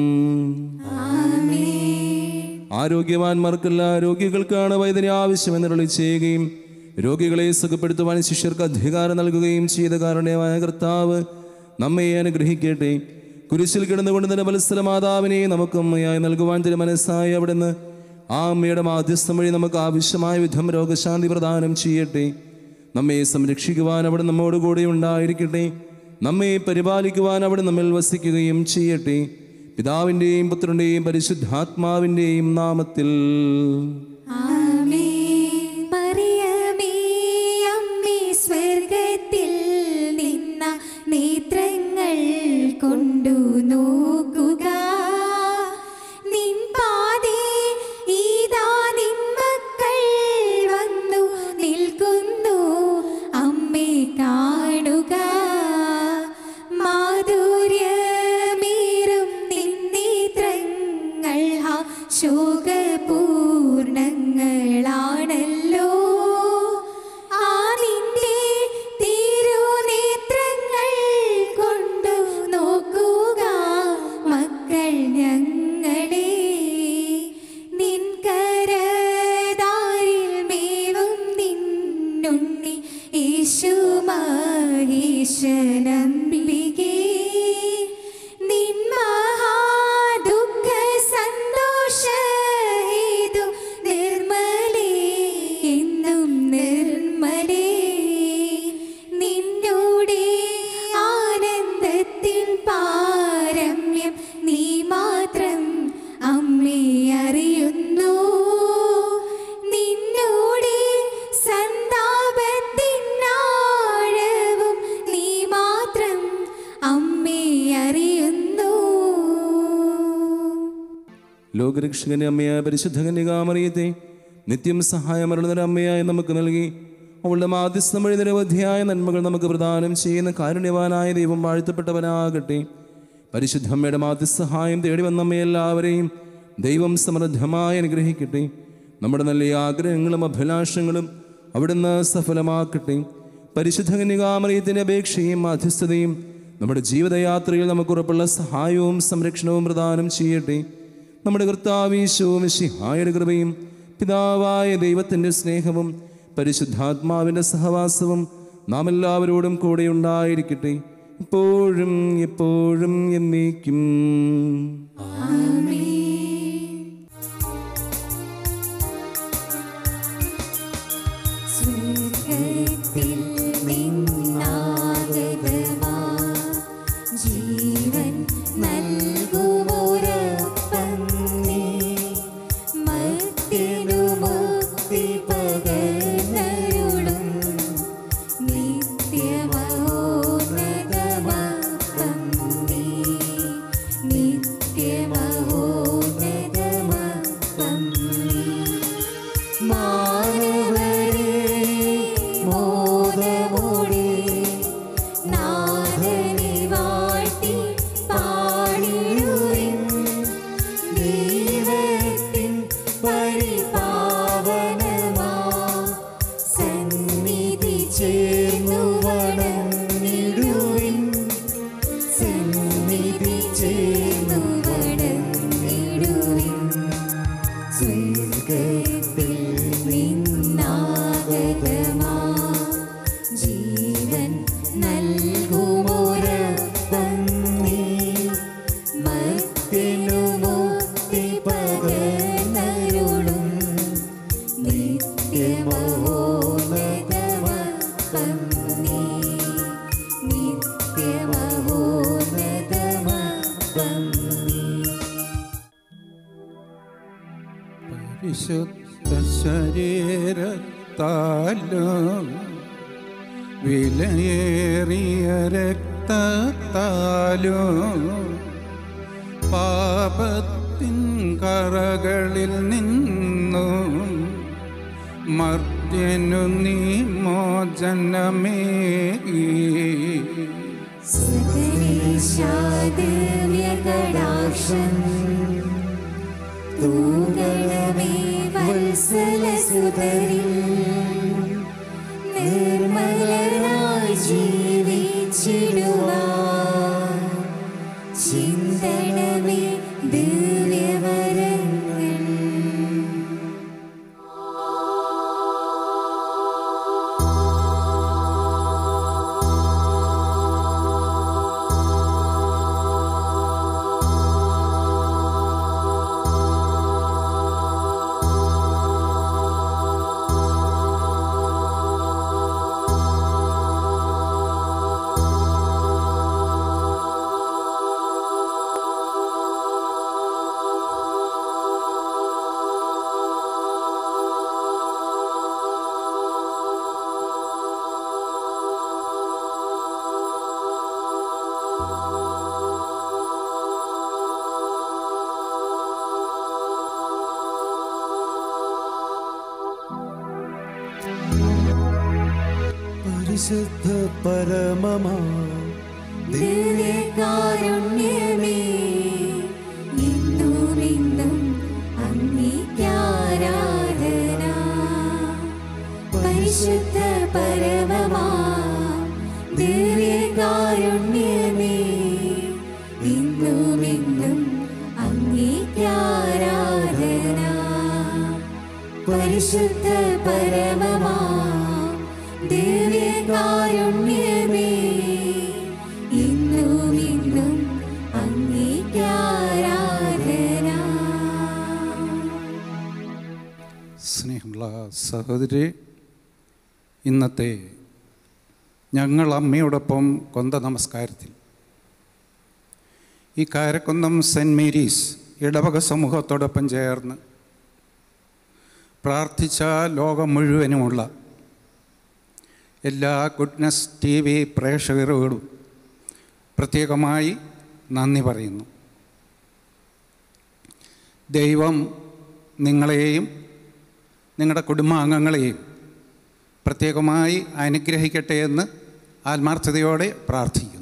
ആരോഗ്യവാന്മാർക്കല്ല രോഗികൾക്കാണ് വൈദ്യന് ആവശ്യമെന്ന് ചെയ്യുകയും രോഗികളെ സുഖപ്പെടുത്തുവാൻ ശിഷ്യർക്ക് അധികാരം നൽകുകയും ചെയ്ത കാരണമായ കർത്താവ് നമ്മെ അനുഗ്രഹിക്കട്ടെ കുരിശിൽ കിടന്നുകൊണ്ട് തന്നെ മത്സര മാതാവിനെ നമുക്ക് അമ്മയായി നൽകുവാൻ തിരുമനസ്സായി അവിടുന്ന് ആ അമ്മയുടെ മാധ്യസ്ഥം വഴി നമുക്ക് ആവശ്യമായ വിധം രോഗശാന്തി പ്രദാനം ചെയ്യട്ടെ നമ്മെ സംരക്ഷിക്കുവാൻ അവിടെ നമ്മോട് കൂടെ ഉണ്ടായിരിക്കട്ടെ നമ്മെ പരിപാലിക്കുവാൻ അവിടെ നമ്മിൽ വസിക്കുകയും ചെയ്യട്ടെ പിതാവിൻ്റെയും പുത്രൻ്റെയും പരിശുദ്ധാത്മാവിൻ്റെയും നാമത്തിൽ ആമേൻ മറിയമേ അമ്മേ സ്വർഗത്തിൽ നിന്ന നേത്രങ്ങൾ കൊണ്ടു നോക്കുക നിൻ പാതേ ഇതാ നിൻ മക്കൾ വന്നു നിൽക്കുന്നു അമ്മേ കാണുക യേശു മഹേശനംബികേ നിൻ മഹാദുഃഖ സന്തോഷഹേതു നിർമ്മലേ എന്നും നിർമ്മലേ നിന്നോടെ ആനന്ദത്തിൻ പാരമ്യം നീ മാത്രം അമ്മേ അറിയുന്നു നിന്നോടെ സന്താപത്തിനാഴവും നീ മാത്രം അമ്മേ അറിയുന്നു ലോകരക്ഷകന്റെ അമ്മയായ പരിശുദ്ധ കന്യകാമറിയത്തെ നിത്യം സഹായമരുളുന്ന അമ്മയായി നമുക്ക് നൽകി അവളുടെ മാധ്യസ്ഥം വഴി നിരവധിയായ നന്മകൾ നമുക്ക് പ്രദാനം ചെയ്യുന്ന കാരുണ്യവാനായ ദൈവം വാഴ്ത്തപ്പെട്ടവനാകട്ടെ പരിശുദ്ധ അമ്മയുടെ മാധ്യസഹായം തേടി വന്ന അമ്മയെല്ലാവരെയും ദൈവം സമൃദ്ധമായി അനുഗ്രഹിക്കട്ടെ നമ്മുടെ നല്ല ആഗ്രഹങ്ങളും അഭിലാഷങ്ങളും അവിടുന്ന് സഫലമാക്കട്ടെ പരിശുദ്ധ കന്യകാമറിയത്തിൻ്റെ അപേക്ഷയും മാധ്യസ്ഥതയും നമ്മുടെ ജീവിതയാത്രയിൽ നമുക്ക് ഉറപ്പുള്ള സഹായവും സംരക്ഷണവും പ്രദാനം ചെയ്യട്ടെ നമ്മുടെ കർത്താവീശവും ശിഹായുടെ കൃപയും പിതാവായ ദൈവത്തിൻ്റെ സ്നേഹവും പരിശുദ്ധാത്മാവിൻ്റെ സഹവാസവും നാം എല്ലാവരോടും കൂടെ ഉണ്ടായിരിക്കട്ടെ ഇപ്പോഴും എപ്പോഴും എന്നേക്കും സ്വർഗത്തിൽ നിന്നാഗതമാ ജീവൻ നൽകുമൊരപ്പം നീ മർത്യനു മുക്തി പകർന്നരുളും നിത്യമഹോന്നതമപ്പം നീ നിത്യമഹോന്നതമപ്പം നീ മാനവരെ മോദമോടെ നാഥനെ വാഴ്ത്തി പാടിടുവിൻ ദൈവത്തിൻ പരിപാവനമാ സന്നിധി ചേർന്നു വണങ്ങിടുവിൻ സന്നിധി ചേർന്നു വണങ്ങിടുവിൻ സ്വർഗത്തിൽ നിന്നാഗതമാ ജീവൻ നൽകുമൊരപ്പം നീ മർത്യനു മുക്തി പകർന്നരുളും നിത്യമഹോന്നതമപ്പം നീ നിത്യമഹോന്നതമപ്പം നീ പരിശുദ്ധ ശരീരത്താലും വിലയേറിയ രക്തത്താലും പാപത്തിൻ കറകളിൽ നിന്നും മർത്യനു നീ മോചനമേകി സകലേശാദിവ്യകടാക്ഷം തൂകണമേ വത്സലസുതരിൽ നിർമ്മലരായി ജീവിച്ചിടുവാൻ ചിന്തണമേ ദിവ്യവരങ്ങൾ പരിശുദ്ധ പരമമാ ദിവ്യകാരുണ്യമേ ഇന്നും ഇന്നും അങ്ങേക്കാരാധന പരിശുദ്ധ പരമമാ ദിവ്യകാരുണ്യമേ ഇന്നും ഇന്നും അങ്ങേക്കാരാധന പരിശുദ്ധ പരമമാ ദിവ്യ കാരുണ്യമേ ഇന്നും ഇന്നും അങ്ങേക്കാരാധന സ്നേഹമുള്ള സഹോദരി ഇന്നത്തെ ഞങ്ങൾ അമ്മയോടൊപ്പം കൊന്ത നമസ്കാരത്തിൽ ഈ കാരക്കുന്നം സെൻറ് മേരീസ് ഇടവക സമൂഹത്തോടൊപ്പം ചേർന്ന് പ്രാർത്ഥിച്ച ലോകം മുഴുവനുമുള്ള എല്ലാ ഗുഡ്നസ് ടി വി പ്രേക്ഷകരോടും പ്രത്യേകമായി നന്ദി പറയുന്നു ദൈവം നിങ്ങളെയും നിങ്ങളുടെ കുടുംബാംഗങ്ങളെയും പ്രത്യേകമായി അനുഗ്രഹിക്കട്ടെ എന്ന് ആത്മാർത്ഥതയോടെ പ്രാർത്ഥിക്കുന്നു